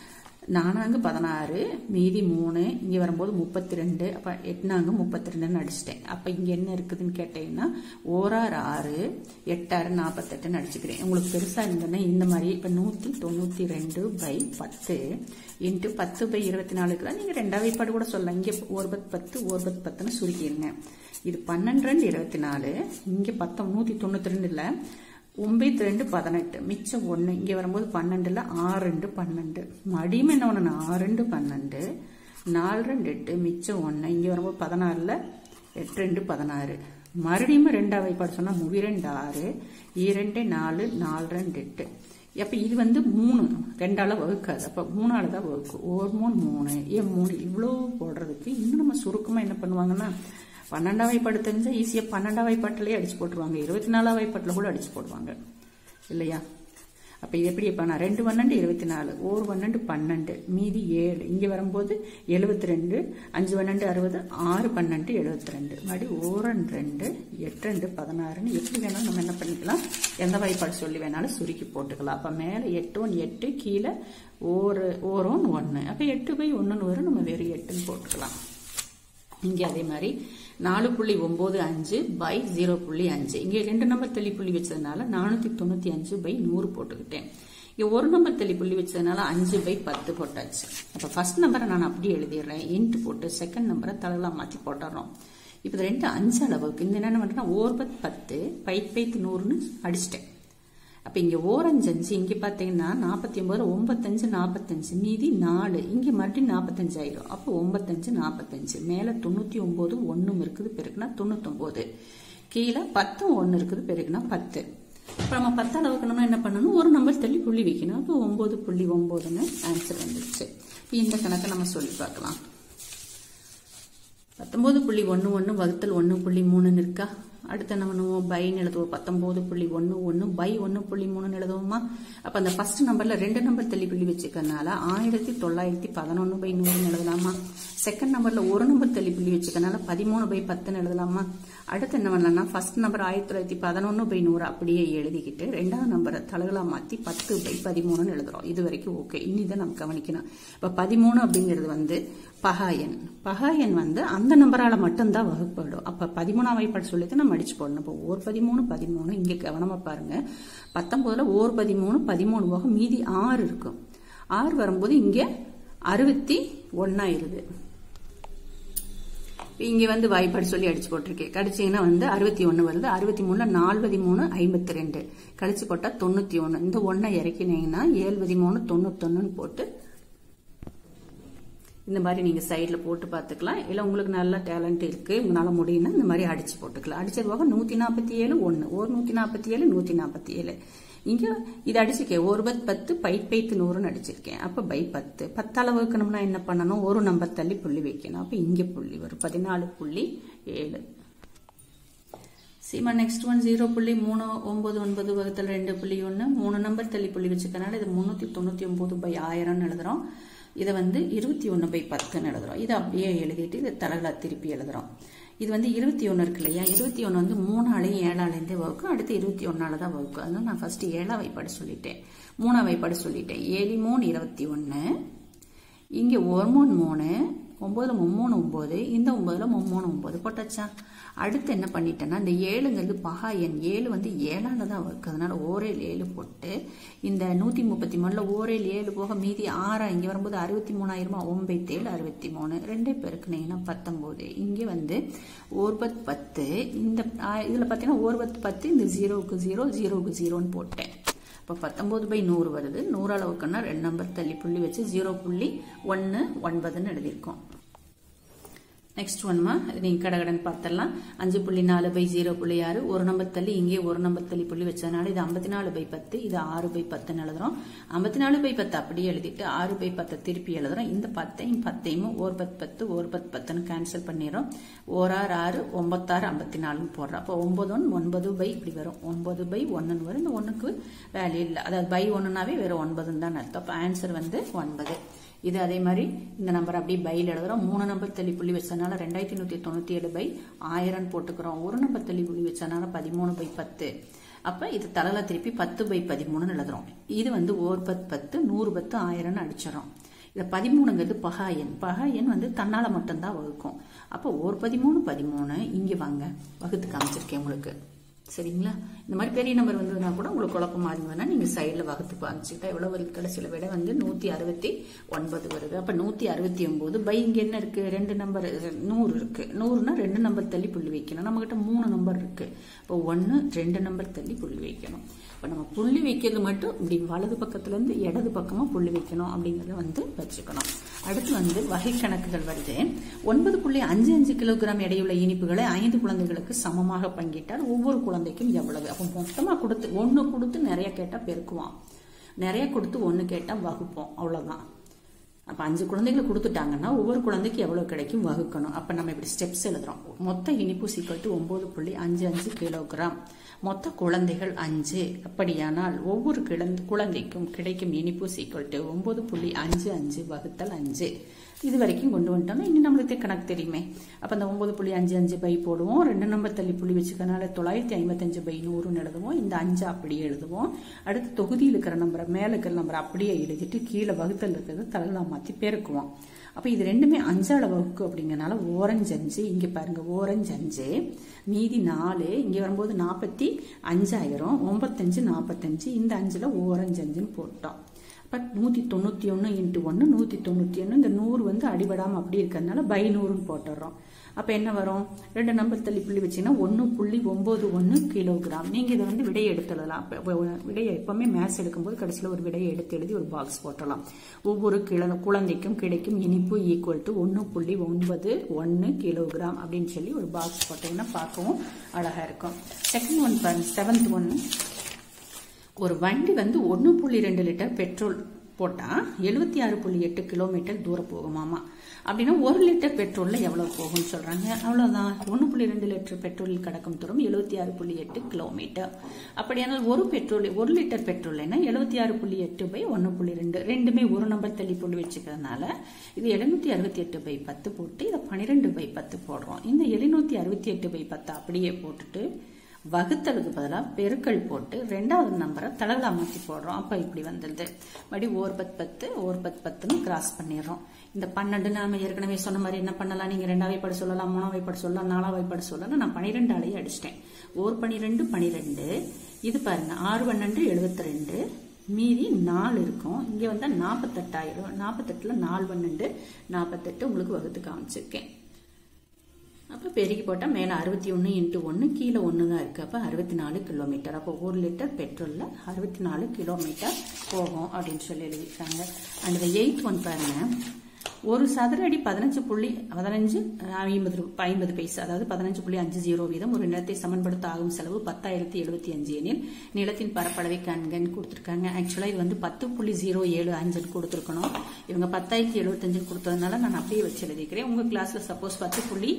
நானாங்க பதினாறு மீதி மூணு இங்கே வரும்போது முப்பத்தி ரெண்டு அப்போ எட்னாங்க முப்பத்தி ரெண்டுன்னு அடிச்சிட்டேன் அப்போ இங்கே என்ன இருக்குதுன்னு கேட்டீங்கன்னா ஓராறு ஆறு எட்டாறு நாற்பத்தெட்டுன்னு அடிச்சுக்கிறேன் உங்களுக்கு பெருசாக இருந்ததுன்னா இந்த மாதிரி இப்போ நூற்றி தொண்ணூற்றி ரெண்டு பை பத்து இன்ட்டு பத்து பை இருபத்தி நாலுக்குலாம் நீங்கள் ரெண்டாவது வைப்பாடு கூட சொல்லலாம் இங்கே ஒருபத் பத்து ஒருபத் பத்துன்னு சுருக்கிடுங்க இது பன்னெண்டு ரெண்டு இருபத்தி நாலு இங்கே பத்தம் நூற்றி தொண்ணூற்றி ரெண்டு இல்லை ஒன்பது ரெண்டு பதினெட்டு மிச்சம் ஒன்று இங்கே வரும்போது பன்னெண்டுல ஆறு ரெண்டு பன்னெண்டு மடியும் என்ன ஒன்று ஆறு ரெண்டு பன்னெண்டு நாலு ரெண்டு எட்டு மிச்சம் ஒன்று இங்கே வரும்போது பதினாறில் எட்டு ரெண்டு பதினாறு மறுபடியும் ரெண்டாவது வைப்பாடு சொன்னால் முவி ரெண்டு ஆறு இரண்டு நாலு நாலு ரெண்டு எட்டு அப்போ இது வந்து மூணு ரெண்டால வகுக்காது அப்போ மூணால தான் வகுக்கும் ஒரு மூணு மூணு ஏன் மூணு இவ்வளோ போடுறதுக்கு இன்னும் நம்ம சுருக்கமாக என்ன பண்ணுவாங்கன்னா பன்னெண்டாம் வாய்ப்பாடு தெரிஞ்சா ஈஸியாக பன்னெண்டாம் வாய்ப்பாட்டிலே அடிச்சு போட்டுருவாங்க இருபத்தி நாலாம் வாய்ப்பாட்டில் கூட அடிச்சு போடுவாங்க இல்லையா அப்போ இது எப்படி இப்போ நான் ரெண்டு பன்னெண்டு இருபத்தி நாலு ஒரு பன்னெண்டு பன்னெண்டு மீதி ஏழு இங்கே வரும்போது எழுபத்தி ரெண்டு அஞ்சு பன்னெண்டு அறுபது ஆறு பன்னெண்டு எழுபத்தி ரெண்டு மறுபடி ஓரன் ரெண்டு எட்டு ரெண்டு பதினாறுன்னு எப்படி வேணாலும் நம்ம என்ன பண்ணிக்கலாம் எந்த வாய்ப்பாடு சொல்லி வேணாலும் சுருக்கி போட்டுக்கலாம் அப்போ மேலே எட்டு ஒன்று எட்டு கீழே ஒரு ஓரோன் ஒன்று அப்போ எட்டு பை ஒன்றுன்னு வரும் நம்ம வெறும் எட்டுன்னு போட்டுக்கலாம் இங்கே அதே மாதிரி நாலு புள்ளி ஒன்பது அஞ்சு பை ஜீரோ புள்ளி அஞ்சு இங்கே ரெண்டு நம்பர் தள்ளி புள்ளி வச்சதுனால நானூத்தி தொண்ணூத்தி அஞ்சு பை நூறு போட்டுக்கிட்டேன் இங்க ஒரு நம்பர் தள்ளி புள்ளி வச்சதுனால அஞ்சு பை பத்து போட்டாச்சு அப்ப ஃபர்ஸ்ட் நம்பரை நான் அப்படியே எழுதிடுறேன் இன்ட்டு போட்டு செகண்ட் நம்பரை தலைலாம் மாத்தி போட்டுறோம் இப்போ இது ரெண்டு அஞ்சு அளவுக்கு இந்த என்ன பண்றேன்னா ஓர்பத் பத்து பை பைத்து நூறுன்னு அடிச்சிட்டேன் அப்ப இங்க ஓரஞ்சு அஞ்சு இங்க பாத்தீங்கன்னா நாற்பத்தி ஒன்பது ஒன்பத்தஞ்சு நாற்பத்தஞ்சு மீதி நாலு இங்க மறுபடியும் நாற்பத்தஞ்சு ஆயிடும் அப்போ ஒன்பத்தஞ்சு நாற்பத்தஞ்சு மேல தொண்ணூத்தி ஒன்பது ஒன்னும் இருக்குது பெருக்குனா தொண்ணூத்தொன்பது கீழே பத்தும் ஒன்னு இருக்குது பெருக்குனா பத்து இப்போ நம்ம பத்து அளவுக்கணும்னா என்ன பண்ணணும் ஒரு நம்பர் தள்ளி புள்ளி வைக்கணும் அப்போ ஒன்பது புள்ளி ஒன்பதுன்னு ஆன்சர் வந்துருச்சு இந்த கணக்கை நம்ம சொல்லி பார்க்கலாம் பத்தொன்பது புள்ளி ஒன்று ஒன்று வகுத்தல் ஒன்று புள்ளி மூணுன்னு இருக்கா அடுத்து என்ன பண்ணுவோம் பைன்னு எழுதுவோம் பத்தொன்பது புள்ளி ஒன்று ஒன்று பை ஒன்று புள்ளி மூணுன்னு எழுதுவோமா அப்போ அந்த ஃபர்ஸ்ட் நம்பர்ல ரெண்டு நம்பர் தள்ளி புள்ளி வச்சுக்கனால ஆயிரத்தி தொள்ளாயிரத்தி பதினொன்று பை நூறுன்னு எழுதலாமா செகண்ட் நம்பர்ல ஒரு நம்பர் தள்ளி புள்ளி வச்சுக்கனால பதிமூணு பை பத்துன்னு எழுதலாமா அடுத்து என்ன பண்ணலாம்னா ஃபர்ஸ்ட் நம்பர் ஆயிரத்தி தொள்ளாயிரத்தி பதினொன்று பை நூறு அப்படியே எழுதிக்கிட்டு ரெண்டாவது நம்பரை தலகளா மாற்றி பத்து பை பதிமூணுன்னு எழுதுறோம் இது வரைக்கும் ஓகே இனி தான் நம்ம கவனிக்கணும் இப்போ பதிமூணு அப்படிங்கிறது வந்து பகாயன் பகாயன் வந்து அந்த நம்பரால மட்டும்தான் வகுப்படும் அப்ப பதிமூணாம் வாய்ப்பாடு சொல்லிட்டு நம்ம அடிச்சு போடணும் இப்போ ஓர் பதிமூணு பதிமூணு இங்க கவனமா பாருங்க பத்தொன்பதுல ஓர் பதிமூணு பதிமூணு போக மீதி ஆறு இருக்கும் ஆறு வரும்போது இங்க அறுபத்தி ஒன்னாயிருது இங்க வந்து வாய்ப்பாடு சொல்லி அடிச்சு போட்டிருக்கேன் கடிச்சீங்கன்னா வந்து அறுபத்தி ஒன்னு வருது அறுபத்தி மூணுல நாலு மூணு ஐம்பத்தி ரெண்டு கழிச்சு போட்டா தொண்ணூத்தி ஒன்னு இந்த ஒன்னை இறக்கினீங்கன்னா ஏழு மூணு தொண்ணூத்தொன்னுன்னு போட்டு இந்த மாதிரி நீங்க சைட்ல போட்டு பார்த்துக்கலாம் இல்ல உங்களுக்கு நல்ல டேலண்ட் இருக்கு உங்களால முடியும்னா இந்த மாதிரி அடிச்சு போட்டுக்கலாம் அடிச்சது போக நூத்தி நாற்பத்தி ஏழு ஒன்னு ஒரு நூத்தி நாற்பத்தி ஏழு நூத்தி நாற்பத்தி ஏழு இங்க இது அடிச்சிருக்கேன் ஒரு பத் பத்து பை பைத்து நூறுன்னு அடிச்சிருக்கேன் அப்ப பை பத்து பத்தால வகுக்கணும்னா என்ன பண்ணணும் ஒரு நம்பர் தள்ளி புள்ளி வைக்கணும் அப்ப இங்க புள்ளி வரும் பதினாலு புள்ளி ஏழு சீமா நெக்ஸ்ட் ஒன் ஜீரோ புள்ளி மூணு ஒன்பது ஒன்பது வகுத்தல் ரெண்டு புள்ளி ஒன்று மூணு நம்பர் தள்ளி புள்ளி வச்சுக்கனால இது முந்நூற்றி தொண்ணூற்றி ஒம்பது பை ஆயிரம்னு எழுதுறோம் இதை வந்து இருபத்தி ஒன்று பை பத்துன்னு எழுதுறோம் இதை அப்படியே எழுதிட்டு இதை தலைகளை திருப்பி எழுதுறோம் இது வந்து இருபத்தி ஒன்று இருக்கு இல்லையா இருபத்தி ஒன்று வந்து மூணாலையும் ஏழாலேருந்தே வகுக்கும் அடுத்து இருபத்தி ஒன்னால தான் வகுக்கும் அதனால நான் ஃபர்ஸ்ட் ஏழா வைப்பாடு சொல்லிட்டேன் மூணா வைப்பாடு சொல்லிட்டேன் ஏழு மூணு இருபத்தி ஒன்று இங்கே ஒரு மூணு மூணு ஒம்போதுல மும்மூணு ஒம்பது இந்த ஒம்பதுல மும்மூணு ஒம்பது போட்டாச்சா அடுத்து என்ன பண்ணிட்டேன்னா இந்த ஏழுங்கிறது பகா எண் ஏழு வந்து ஏழால தான் இருக்கு அதனால ஓரேல் ஏழு போட்டு இந்த நூற்றி முப்பத்தி மூணில் ஓரேல் ஏழு போக மீதி ஆறா இங்கே வரும்போது அறுபத்தி மூணாயிரமா ஒம்பத்தேழு அறுபத்தி மூணு ரெண்டே பெருக்குனீங்கன்னா பத்தொம்போது இங்கே வந்து ஓர்பத் பத்து இந்த இதில் பார்த்தீங்கன்னா ஓர்பத் பத்து இந்த ஜீரோவுக்கு ஜீரோ ஜீரோவுக்கு ஜீரோன்னு போட்டேன் இப்போ பத்தொம்போது பை நூறு வருது நூறு அளவுக்குன்னா ரெண்டு நம்பர் தள்ளி புள்ளி வச்சு ஜீரோ புள்ளி ஒன்று ஒன்பதுன்னு எழுதியிருக்கோம் நெக்ஸ்ட் ஒன்மா அது நீங்கள் கடகடன் பார்த்துடலாம் அஞ்சு புள்ளி நாலு பை ஜீரோ புள்ளி ஆறு ஒரு நம்பர் தள்ளி இங்கே ஒரு நம்பர் தள்ளி புள்ளி வச்சதுனால இது ஐம்பத்தி நாலு பை பத்து இது ஆறு பை பத்துன்னு எழுதுறோம் ஐம்பத்தி நாலு பை பத்து அப்படியே எழுதிட்டு ஆறு பை பத்தை திருப்பி எழுதுறோம் இந்த பத்தையும் பத்தையும் ஒரு பத்து பத்து ஒரு பத்து பத்துன்னு கேன்சல் பண்ணிடுறோம் ஓராறு ஆறு ஒன்பத்தாறு ஐம்பத்தி நாலுன்னு போடுறோம் அப்போ ஒன்பது ஒன்று ஒன்பது பை இப்படி வரும் ஒன்பது பை ஒன்றுன்னு வரும் இந்த ஒன்றுக்கு வேல்யூ இல்லை அதாவது பை ஒன்றுனாவே வெறும் ஒன்பதுன்னு தான் அர்த்தம் அப்போ ஆன்சர் வந்து ஒன்பது இது அதே மாதிரி இந்த நம்பர் அப்படியே பையில் எழுதுறோம் மூணு நம்பர் தள்ளி புள்ளி வச்சனால ரெண்டாயிரத்தி நூற்றி தொண்ணூற்றி ஏழு பை ஆயிரம் போட்டுக்கிறோம் ஒரு நம்பர் தள்ளி புள்ளி வச்சனால பதிமூணு பை பத்து அப்போ இது தலையில திருப்பி பத்து பை பதிமூணுன்னு எழுதுறோம் இது வந்து ஓர் பத்து பத்து நூறு பத்து ஆயிரம்னு அடிச்சிடறோம் இதை பதிமூணுங்கிறது பகாயன் பகாயன் வந்து தன்னால் மட்டும்தான் வகுக்கும் அப்போ ஒரு பதிமூணு பதிமூணு இங்கே வாங்க வகுத்து காமிச்சிருக்கேன் உங்களுக்கு சரிங்களா இந்த மாதிரி பெரிய நம்பர் வந்ததுன்னா கூட உங்களுக்கு குழப்பமா இருந்ததுன்னா நீங்க சைடில் வகுத்து காமிச்சுக்கிட்டா எவ்வளவு வருது கடைசியில் விட வந்து நூத்தி அறுபத்தி ஒன்பது வருது அப்ப நூத்தி அறுபத்தி ஒன்பது பை இங்க என்ன இருக்கு ரெண்டு நம்பர் நூறு இருக்கு நூறுனா ரெண்டு நம்பர் தள்ளி புள்ளி வைக்கணும் நம்ம கிட்ட மூணு நம்பர் இருக்கு இப்போ ஒன்னு ரெண்டு நம்பர் தள்ளி புள்ளி வைக்கணும் இப்போ நம்ம புள்ளி வைக்கிறது மட்டும் இப்படி வலது பக்கத்துல இருந்து இடது பக்கமா புள்ளி வைக்கணும் அப்படிங்கறத வந்து வச்சுக்கணும் அடுத்து வந்து வகை கணக்குகள் வருது ஒன்பது புள்ளி அஞ்சு அஞ்சு கிலோகிராம் எடையுள்ள இனிப்புகளை ஐந்து குழந்தைகளுக்கு சமமாக பங்கிட்டால் ஒவ்வொரு குழந்தைக்கும் எவ்வளவு அப்போ மொத்தமா கொடுத்து ஒன்னு கொடுத்து நிறைய கேட்டா பெருக்குவான் நிறைய கொடுத்து ஒன்னு கேட்டா வகுப்போம் அவ்வளவுதான் அப்ப அஞ்சு குழந்தைகளை கொடுத்துட்டாங்கன்னா ஒவ்வொரு குழந்தைக்கு எவ்வளவு கிடைக்கும் வகுக்கணும் அப்ப நம்ம இப்படி ஸ்டெப்ஸ் எழுதுறோம் மொத்த இனிப்பு சீக்கிரம் டு ஒன்பது புள்ளி அஞ்சு அஞ்சு கிலோகிராம் மொத்த குழந்தைகள் அஞ்சு அப்படியானால் ஒவ்வொரு கிழந்த குழந்தைக்கும் கிடைக்கும் இனிப்பு சீக்கிரம் டு ஒன்பது புள்ளி அஞ்சு அஞ்சு வகுத்தல் அஞ்சு இது வரைக்கும் கொண்டு வந்துட்டோம்னா இன்னும் நம்மளுக்கு கணக்கு தெரியுமே அப்ப அந்த ஒன்பது புள்ளி அஞ்சு அஞ்சு பை போடுவோம் ரெண்டு நம்பர் தள்ளி புள்ளி வச்சுக்கனால தொள்ளாயிரத்தி ஐம்பத்தஞ்சு பை நூறுன்னு எழுதுவோம் இந்த அஞ்சு அப்படியே எழுதுவோம் அடுத்து தொகுதியில் இருக்கிற நம்பரை மேல இருக்கிற நம்பர் அப்படியே எழுதிட்டு கீழே வகுத்தல் இருக்கிறது தலைலாம் மாத்தி பெருக்குவோம் அப்ப இது ரெண்டுமே அஞ்சால வகுக்கு அப்படிங்கறனால ஓரஞ்சு அஞ்சு இங்க பாருங்க ஓரஞ்சு அஞ்சு மீதி நாலு இங்க வரும்போது நாற்பத்தி அஞ்சாயிரம் ஒன்பத்தஞ்சு நாற்பத்தஞ்சு இந்த அஞ்சுல ஓரஞ்சு அஞ்சுன்னு போட்டோம் பட் நூற்றி தொண்ணூற்றி ஒன்று இன்ட்டு ஒன்று நூற்றி தொண்ணூற்றி ஒன்று இந்த நூறு வந்து அடிபடாமல் அப்படி இருக்கிறதுனால பை நூறுன்னு போட்டுடுறோம் அப்போ என்ன வரும் ரெண்டு நம்பர் தள்ளி புள்ளி வச்சிங்கன்னா ஒன்று புள்ளி ஒம்பது ஒன்று கிலோகிராம் நீங்கள் இதை வந்து விடையை எடுத்துடலாம் விடையை எப்பவுமே மேத்ஸ் எடுக்கும்போது கடைசியில் ஒரு விடையை எடுத்து எழுதி ஒரு பாக்ஸ் போட்டலாம் ஒவ்வொரு கிள குழந்தைக்கும் கிடைக்கும் இனிப்பு ஈக்குவல் டு ஒன்று புள்ளி ஒன்பது ஒன்று கிலோகிராம் அப்படின்னு சொல்லி ஒரு பாக்ஸ் போட்டீங்கன்னா பார்க்கவும் அழகாக இருக்கும் செகண்ட் ஒன் பாருங்க செவன்த் ஒன் ஒரு வண்டி வந்து ஒன்று புள்ளி ரெண்டு லிட்டர் பெட்ரோல் போட்டால் எழுபத்தி ஆறு புள்ளி எட்டு கிலோமீட்டர் தூரம் போகுமாமா அப்படின்னா ஒரு லிட்டர் பெட்ரோலில் எவ்வளோ போகும்னு சொல்கிறாங்க அவ்வளோதான் ஒன்று புள்ளி ரெண்டு லிட்டர் பெட்ரோலில் கிடக்கும் தூரம் எழுபத்தி ஆறு புள்ளி எட்டு கிலோமீட்டர் அப்படியானால் ஒரு பெட்ரோல் ஒரு லிட்டர் பெட்ரோல்னா எழுபத்தி ஆறு புள்ளி எட்டு பை ஒன்று புள்ளி ரெண்டு ரெண்டுமே ஒரு நம்பர் தள்ளி புள்ளி வச்சுக்கிறதுனால இது எழுநூத்தி அறுபத்தி எட்டு பை பத்து போட்டு இதை பன்னிரெண்டு பை பத்து போடுறோம் இந்த எழுநூத்தி அறுபத்தி எட்டு பை பத்து அப்படியே போட்டுட்டு வகுத்தலுக்கு பதிலாக பெருக்கல் போட்டு ரெண்டாவது நம்பரை தலகலா மாற்றி போடுறோம் அப்போ இப்படி வந்துடுது மறுபடி ஓர் பத்து பத்து ஓர் பத்து பத்துன்னு கிராஸ் பண்ணிடுறோம் இந்த பன்னெண்டு நாம ஏற்கனவே சொன்ன மாதிரி என்ன பண்ணலாம் நீங்கள் ரெண்டாவே பட சொல்லலாம் மூணாவை பட சொல்லலாம் நாலாவை பட சொல்லலாம் நான் பனிரெண்டாலேயே அடிச்சிட்டேன் ஓர் பனிரெண்டு பனிரெண்டு இது பாருங்க ஆறு பன்னெண்டு எழுபத்தி ரெண்டு மீதி நாலு இருக்கும் இங்கே வந்தால் நாற்பத்தெட்டாயிரம் நாற்பத்தெட்டில் நாலு பன்னெண்டு நாற்பத்தெட்டு உங்களுக்கு வகுத்து காமிச்சிருக்கேன் அப்போ பெருக்கி போட்டால் மேலே அறுபத்தி ஒன்று இன்ட்டு ஒன்று கீழே ஒன்று தான் இருக்குது அப்போ அறுபத்தி நாலு கிலோமீட்டர் அப்போ ஒரு லிட்டர் பெட்ரோலில் அறுபத்தி நாலு கிலோமீட்டர் போகும் அப்படின்னு சொல்லி எழுதியிருக்காங்க அண்ட் இந்த எயித் ஒன் பாருங்க ஒரு சதுர அடி பதினஞ்சு புள்ளி பதினஞ்சு ஐம்பது ஐம்பது பைசா அதாவது பதினஞ்சு புள்ளி அஞ்சு ஜீரோ வீதம் ஒரு நிலத்தை சமன்படுத்த ஆகும் செலவு பத்தாயிரத்தி எழுபத்தி அஞ்சு எனில் நிலத்தின் பரப்பளவை கண்கன்னு கொடுத்துருக்காங்க ஆக்சுவலாக இது வந்து பத்து புள்ளி ஜீரோ ஏழு அஞ்சுன்னு கொடுத்துருக்கணும் இவங்க பத்தாயிரத்தி எழுபத்தஞ்சுன்னு கொடுத்ததுனால நான் அப்படியே வச்சு எழுதிக்கிறேன் உங்க கிளாஸ்ல சப்போஸ் பத்து புள்ளி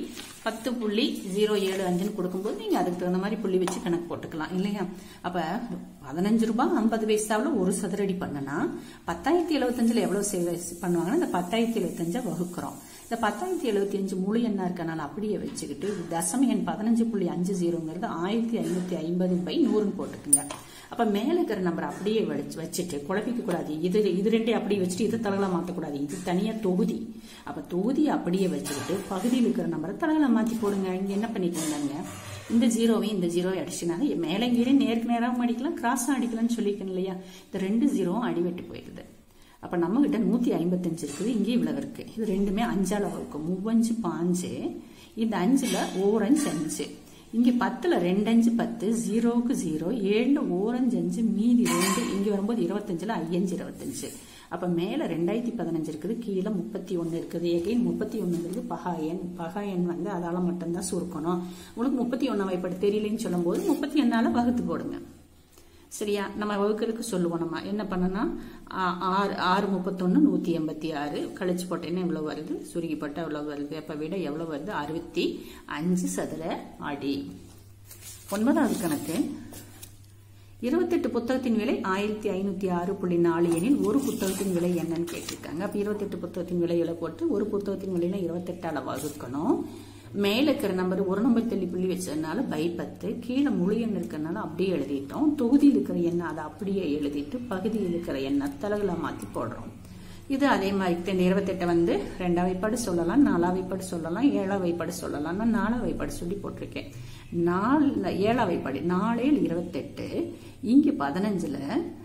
பத்து புள்ளி ஜீரோ ஏழு அஞ்சுன்னு கொடுக்கும்போது நீங்கள் அதுக்கு தகுந்த மாதிரி புள்ளி வச்சு கணக்கு போட்டுக்கலாம் இல்லையா அப்போ பதினஞ்சு ரூபாய் ஐம்பது பைசாவில் ஒரு சதுரடி பண்ணனா பத்தாயிரத்தி எழுபத்தஞ்சில் எவ்வளோ சேவை பண்ணுவாங்கன்னா இந்த பத்தாயிரத்தி எழுபத்தஞ்சை வகுக்கிறோம் இந்த பத்தாயிரத்தி எழுபத்தி அஞ்சு முழு எண்ணா இருக்கனால அப்படியே வச்சுக்கிட்டு தசம எண் பதினஞ்சு புள்ளி அஞ்சு ஜீரோங்கிறது ஆயிரத்தி ஐநூற்றி ஐம்பது பை நூறுன்னு போட்டுக்குங்க அப்ப மேல இருக்கிற நம்பர் அப்படியே வச்சு வச்சுட்டு குழப்பிக்க கூடாது இது இது ரெண்டே அப்படியே வச்சுட்டு இது தலகலா மாத்தக்கூடாது இது தனியா தொகுதி அப்ப தொகுதி அப்படியே வச்சுக்கிட்டு பகுதியில் இருக்கிற நம்பரை தலகலா மாத்தி போடுங்க இங்க என்ன பண்ணிக்கோங்க இந்த ஜீரோவையும் இந்த ஜீரோ அடிச்சுனாங்க மேலே கீழே நேருக்கு நேராகவும் அடிக்கலாம் கிராஸும் அடிக்கலாம்னு சொல்லியிருக்கேன் இல்லையா இந்த ரெண்டு ஜீரோவும் அடிவெட்டு போயிடுது அப்ப நம்ம கிட்ட நூத்தி ஐம்பத்தஞ்சு இருக்குது இங்கே இவ்வளவு இருக்கு இது ரெண்டுமே அஞ்சால வகுக்கு மூவஞ்சு பாஞ்சு இந்த அஞ்சுல ஓரஞ்சு அஞ்சு இங்க பத்துல ரெண்டு அஞ்சு பத்து ஜீரோவுக்கு ஜீரோ ஏழுல ஓரஞ்சு அஞ்சு மீதி ரெண்டு இங்க வரும்போது இருபத்தஞ்சுல ஐயஞ்சு இருபத்தஞ்சு அப்ப மேல ரெண்டாயிரத்தி பதினஞ்சு இருக்குது கீழே முப்பத்தி ஒன்னு இருக்குது எகைன் முப்பத்தி ஒண்ணுங்கிறது பகாயன் பகாயன் வந்து அதால மட்டும்தான் சுருக்கணும் உங்களுக்கு முப்பத்தி ஒன்னு வைப்படு தெரியலன்னு சொல்லும் போது முப்பத்தி ஒன்னால வகுத்து போடுங்க சரியா நம்ம வகுக்கிறதுக்கு சொல்லுவோம் நம்ம என்ன பண்ணனா ஆறு ஆறு முப்பத்தொன்னு நூத்தி எண்பத்தி ஆறு கழிச்சு போட்டேன்னா எவ்வளவு வருது சுருகி போட்டா எவ்வளவு வருது அப்ப விட எவ்வளவு வருது அறுபத்தி அஞ்சு சதுர அடி ஒன்பதாவது கணக்கு இருபத்தெட்டு புத்தகத்தின் விலை ஆயிரத்தி ஐநூத்தி ஆறு புள்ளி நாலு எனில் ஒரு புத்தகத்தின் விலை என்னன்னு கேட்டிருக்காங்க அப்ப இருபத்தெட்டு புத்தகத்தின் விலையில போட்டு ஒரு புத்தகத்தின் விலையில இருபத்தெட்டால வகுக்கணும் மேல இருக்கிற நம்பர் ஒரு நம்பர் தள்ளி புள்ளி வச்சதுனால பை பத்து கீழே முழு எண் இருக்கிறதுனால அப்படியே எழுதிட்டோம் தொகுதியில் இருக்கிற எண்ணை அதை அப்படியே எழுதிட்டு பகுதியில் இருக்கிற எண்ணை தலகுல மாத்தி போடுறோம் இது அதே மாதிரி இந்த இருபத்தெட்டை வந்து ரெண்டாம் வைப்பாடு சொல்லலாம் நாலாம் வைப்பாடு சொல்லலாம் ஏழாம் வைப்பாடு சொல்லலாம் நான் நாலாம் வைப்பாடு சொல்லி போட்டிருக்கேன் நாலு ஏழாம் வைப்பாடு நாலேழு இருபத்தெட்டு இங்க பதினஞ்சுல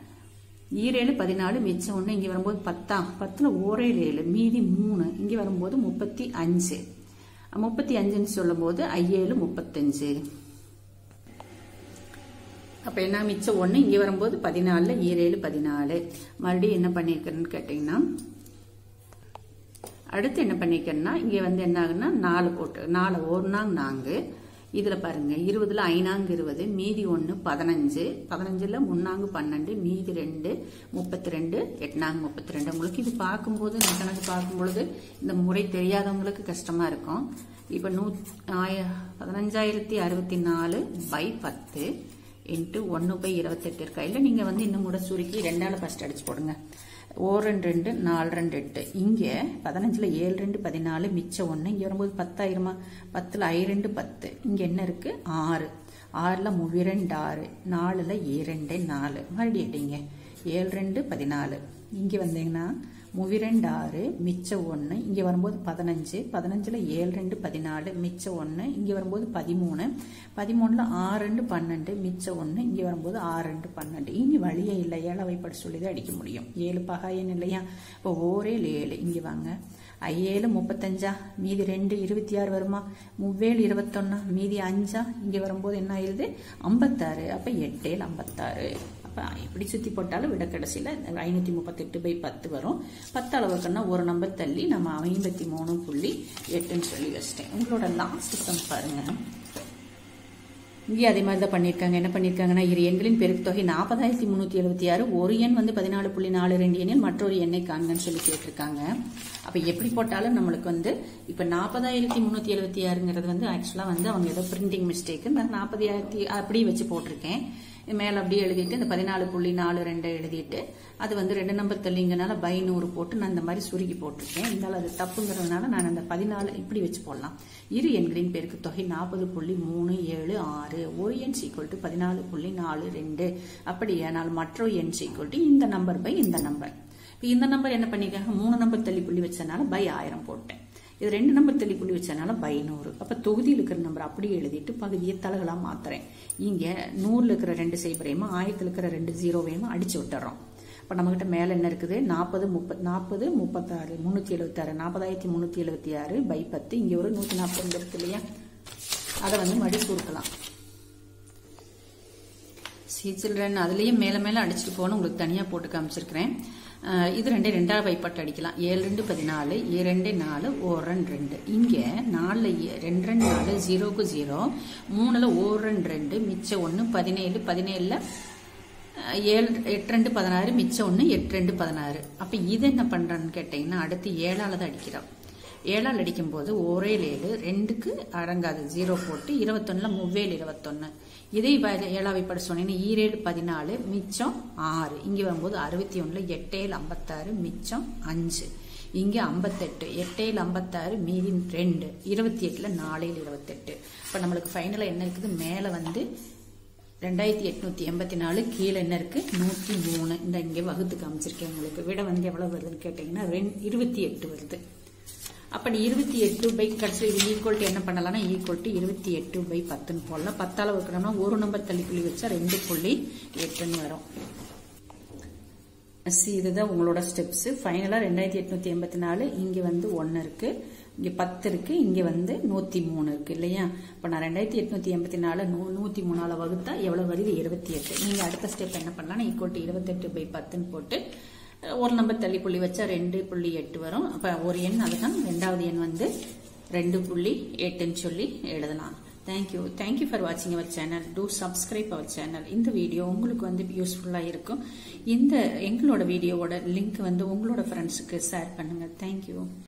ஈரேழு பதினாலு மிச்சம் ஒன்று இங்கே வரும்போது பத்தா பத்தில் ஓரேழு ஏழு மீதி மூணு இங்கே வரும்போது முப்பத்தி அஞ்சு முப்பத்தி அஞ்சுன்னு சொல்லும் போது ஐஏழு முப்பத்தஞ்சு அப்ப என்ன மிச்சம் ஒண்ணு இங்க வரும்போது பதினாலுல ஈரேழு பதினாலு மறுபடியும் என்ன பண்ணிருக்கேன்னு கேட்டீங்கன்னா அடுத்து என்ன பண்ணிருக்கேன்னா இங்க வந்து என்ன ஆகுன்னா நாலு போட்டு நாலு ஒன்னாங்க நான்கு இதுல பாருங்க இருபதுல ஐநாங்கு இருபது மீதி ஒன்னு பதினஞ்சு பதினஞ்சுல முன்னாங்கு பன்னெண்டு மீதி ரெண்டு முப்பத்தி ரெண்டு எட்நாங்கு முப்பத்தி ரெண்டு உங்களுக்கு இது பார்க்கும்போது இந்த கணக்கு பார்க்கும்பொழுது இந்த முறை தெரியாதவங்களுக்கு கஷ்டமா இருக்கும் இப்ப நூ பதினஞ்சாயிரத்தி அறுபத்தி நாலு பை பத்து இன்ட்டு ஒன்று பை இருபத்தெட்டு இருக்கா இல்லை நீங்கள் வந்து இன்னும் கூட சுருக்கி ரெண்டால ஃபர்ஸ்ட் அடிச்சு போடுங்க ஓ ரெண்டு ரெண்டு நாலு ரெண்டு எட்டு இங்கே பதினஞ்சில் ஏழு ரெண்டு பதினாலு மிச்சம் ஒன்று இங்கே வரும்போது பத்தாயிரமா பத்தில் ஐ ரெண்டு பத்து இங்கே என்ன இருக்கு ஆறு ஆறில் முவிரெண்டு ஆறு நாலில் இரண்டு நாலு மறுபடியும் எட்டிங்க ஏழு ரெண்டு பதினாலு இங்கே வந்தீங்கன்னா முவிரெண்டு ஆறு மிச்சம் ஒன்று இங்கே வரும்போது பதினஞ்சு பதினஞ்சில் ஏழு ரெண்டு பதினாலு மிச்சம் ஒன்று இங்கே வரும்போது பதிமூணு பதிமூணில் ஆறு ரெண்டு பன்னெண்டு மிச்சம் ஒன்று இங்கே வரும்போது ஆறு ரெண்டு பன்னெண்டு இனி வழியே இல்லை ஏழவைப்பட சொல்லி தான் அடிக்க முடியும் ஏழு பகாயன் இல்லையா இப்போ ஓரேழு ஏழு இங்கே வாங்க ஐஏழு முப்பத்தஞ்சா மீதி ரெண்டு இருபத்தி ஆறு வருமா முவ்வேழு இருபத்தொன்னா மீதி அஞ்சா இங்கே வரும்போது என்ன ஆயிடுது ஐம்பத்தாறு அப்போ எட்டேழு ஐம்பத்தாறு அப்போ எப்படி சுற்றி போட்டாலும் விட கடைசியில் ஐநூற்றி முப்பத்தெட்டு பை பத்து வரும் பத்து அளவுக்குன்னா ஒரு நம்பர் தள்ளி நம்ம ஐம்பத்தி மூணு புள்ளி எட்டுன்னு சொல்லி வச்சிட்டேன் உங்களோட லாஸ்ட் சம் பாருங்க இங்கே அதே மாதிரி தான் பண்ணியிருக்காங்க என்ன பண்ணியிருக்காங்கன்னா இரு எண்களின் பெருக்கு தொகை நாற்பதாயிரத்தி முந்நூற்றி எழுபத்தி ஆறு ஒரு எண் வந்து பதினாலு புள்ளி நாலு ரெண்டு எண்ணில் மற்றொரு எண்ணை காண்கன்னு சொல்லி கேட்டிருக்காங்க அப்போ எப்படி போட்டாலும் நம்மளுக்கு வந்து இப்போ நாற்பதாயிரத்தி முந்நூற்றி எழுபத்தி ஆறுங்கிறது வந்து ஆக்சுவலாக வந்து அவங்க ஏதோ பிரிண்டிங் மிஸ்டேக் நான் நாற்பதாயிரத்தி அப்படியே வச்சு போட்டிருக்கேன் மேலே அப்படியே எழுதிட்டு இந்த பதினாலு புள்ளி நாலு ரெண்டை எழுதிட்டு அது வந்து ரெண்டு நம்பர் தள்ளிங்கனால பை நூறு போட்டு நான் இந்த மாதிரி சுருகி போட்டிருக்கேன் இருந்தாலும் அது தப்புங்கிறதுனால நான் அந்த பதினாலு இப்படி வச்சு போடலாம் இரு எண்களின் பெருக்கு தொகை நாற்பது புள்ளி மூணு ஏழு ஆறு ஒரு எண் சீக்வல் டு பதினாலு புள்ளி நாலு ரெண்டு அப்படியானால் மற்றொரு எண் சீக்வல் டு இந்த நம்பர் பை இந்த நம்பர் இப்போ இந்த நம்பர் என்ன பண்ணிருக்காங்க மூணு நம்பர் தள்ளி புள்ளி வச்சதுனால பை ஆயிரம் போட்டேன் இது ரெண்டு நம்பர் தள்ளி புள்ளி வச்சதுனால பை நூறு அப்போ தொகுதியில் இருக்கிற நம்பர் அப்படியே எழுதிட்டு பகுதியை தலகலாக மாத்துறேன் இங்கே நூறில் இருக்கிற ரெண்டு சைபரையுமா ஆயிரத்தில் இருக்கிற ரெண்டு ஜீரோவையுமா அடிச்சு விட்டுறோம் இப்போ நம்மகிட்ட மேலே என்ன இருக்குது நாற்பது முப்பத் நாற்பது முப்பத்தாறு முந்நூற்றி எழுபத்தாறு நாற்பதாயிரத்தி முந்நூற்றி எழுபத்தி ஆறு பை பத்து இங்கே ஒரு நூற்றி நாற்பது இருக்கு இல்லையா அதை வந்து மடி சுருக்கலாம் சி சில்ட்ரன் அதுலேயும் மேலே மேலே அடிச்சுட்டு போகணும் உங்களுக்கு தனியாக போட்டு காமிச்சிருக்கிறேன் இது ரெண்டே ரெண்டாவது வைப்பட்டு அடிக்கலாம் ஏழு ரெண்டு பதினாலு இரண்டு நாலு ஓர் ரெண்டு ரெண்டு இங்கே நாலில் ரெண்டு ரெண்டு நாலு ஜீரோக்கு ஜீரோ மூணில் ஓர் ரெண்டு ரெண்டு மிச்சம் ஒன்று பதினேழு பதினேழில் ஏழு எட்டு ரெண்டு பதினாறு மிச்சம் ஒன்று எட்டு ரெண்டு பதினாறு அப்போ இது என்ன பண்ணுறான்னு கேட்டிங்கன்னா அடுத்து ஏழால் தான் அடிக்கிறோம் ஏழால் அடிக்கும் போது ஒரேல் ஏழு ரெண்டுக்கு அடங்காது ஜீரோ போட்டு இருபத்தொன்னுல மூவேல் இருபத்தொன்னு இதே வ- ஏழாவை பட சொன்னீங்கன்னா ஈரேழு பதினாலு மிச்சம் ஆறு இங்கே வரும்போது அறுபத்தி ஒன்றுல எட்டேழு ஐம்பத்தாறு மிச்சம் அஞ்சு இங்கே ஐம்பத்தெட்டு எட்டேழு ஐம்பத்தாறு மீதி ரெண்டு இருபத்தி எட்டில் நாலேழு இருபத்தெட்டு இப்போ நம்மளுக்கு ஃபைனலாக என்ன இருக்குது மேலே வந்து ரெண்டாயிரத்தி எட்நூத்தி எண்பத்தி நாலு கீழே என்ன இருக்கு நூற்றி மூணு இந்த இங்கே வகுத்து காமிச்சிருக்கேன் உங்களுக்கு விட வந்து எவ்வளவு வருதுன்னு கேட்டிங்கன்னா ரெண்டு இருபத்தி எட்டு வருது அப்ப நீ இருபத்தி எட்டு பை கடைசி இது ஈக்குவல் டு என்ன பண்ணலாம்னா ஈக்குவல் டு இருபத்தி எட்டு பை பத்துன்னு போடலாம் பத்தால வைக்கணும்னா ஒரு நம்பர் தள்ளி புள்ளி வச்சா ரெண்டு புள்ளி எட்டுன்னு வரும் சி இதுதான் உங்களோட ஸ்டெப்ஸ் ஃபைனலாக ரெண்டாயிரத்தி எட்நூத்தி எண்பத்தி நாலு இங்கே வந்து ஒன்று இருக்கு இங்கே பத்து இருக்கு இங்கே வந்து நூற்றி மூணு இருக்கு இல்லையா இப்போ நான் ரெண்டாயிரத்தி எட்நூத்தி எண்பத்தி நாலு நூ நூற்றி மூணால வகுத்தா எவ்வளோ வருது இருபத்தி எட்டு நீங்கள் அடுத்த ஸ்டெப் என்ன பண்ணலாம் ஈக்குவல் டு இருபத்தெட்டு பை பத்துன்னு போட்டு அஹ், ஒரு நம்பர் தள்ளி புள்ளி வச்சா ரெண்டு புள்ளி எட்டு வரும் அப்போ ஒரு எண் அதுதான் ரெண்டாவது எண் வந்து ரெண்டு புள்ளி எட்டுன்னு சொல்லி எழுதலாம் தேங்க்யூ தேங்க்யூ ஃபார் வாட்சிங் our channel do subscribe our channel இந்த வீடியோ உங்களுக்கு வந்து யூஸ்ஃபுல்லாக இருக்கும் இந்த எங்களோட வீடியோவோட லிங்க் வந்து உங்களோட ஃப்ரெண்ட்ஸுக்கு ஷேர் பண்ணுங்கள் தேங்க்யூ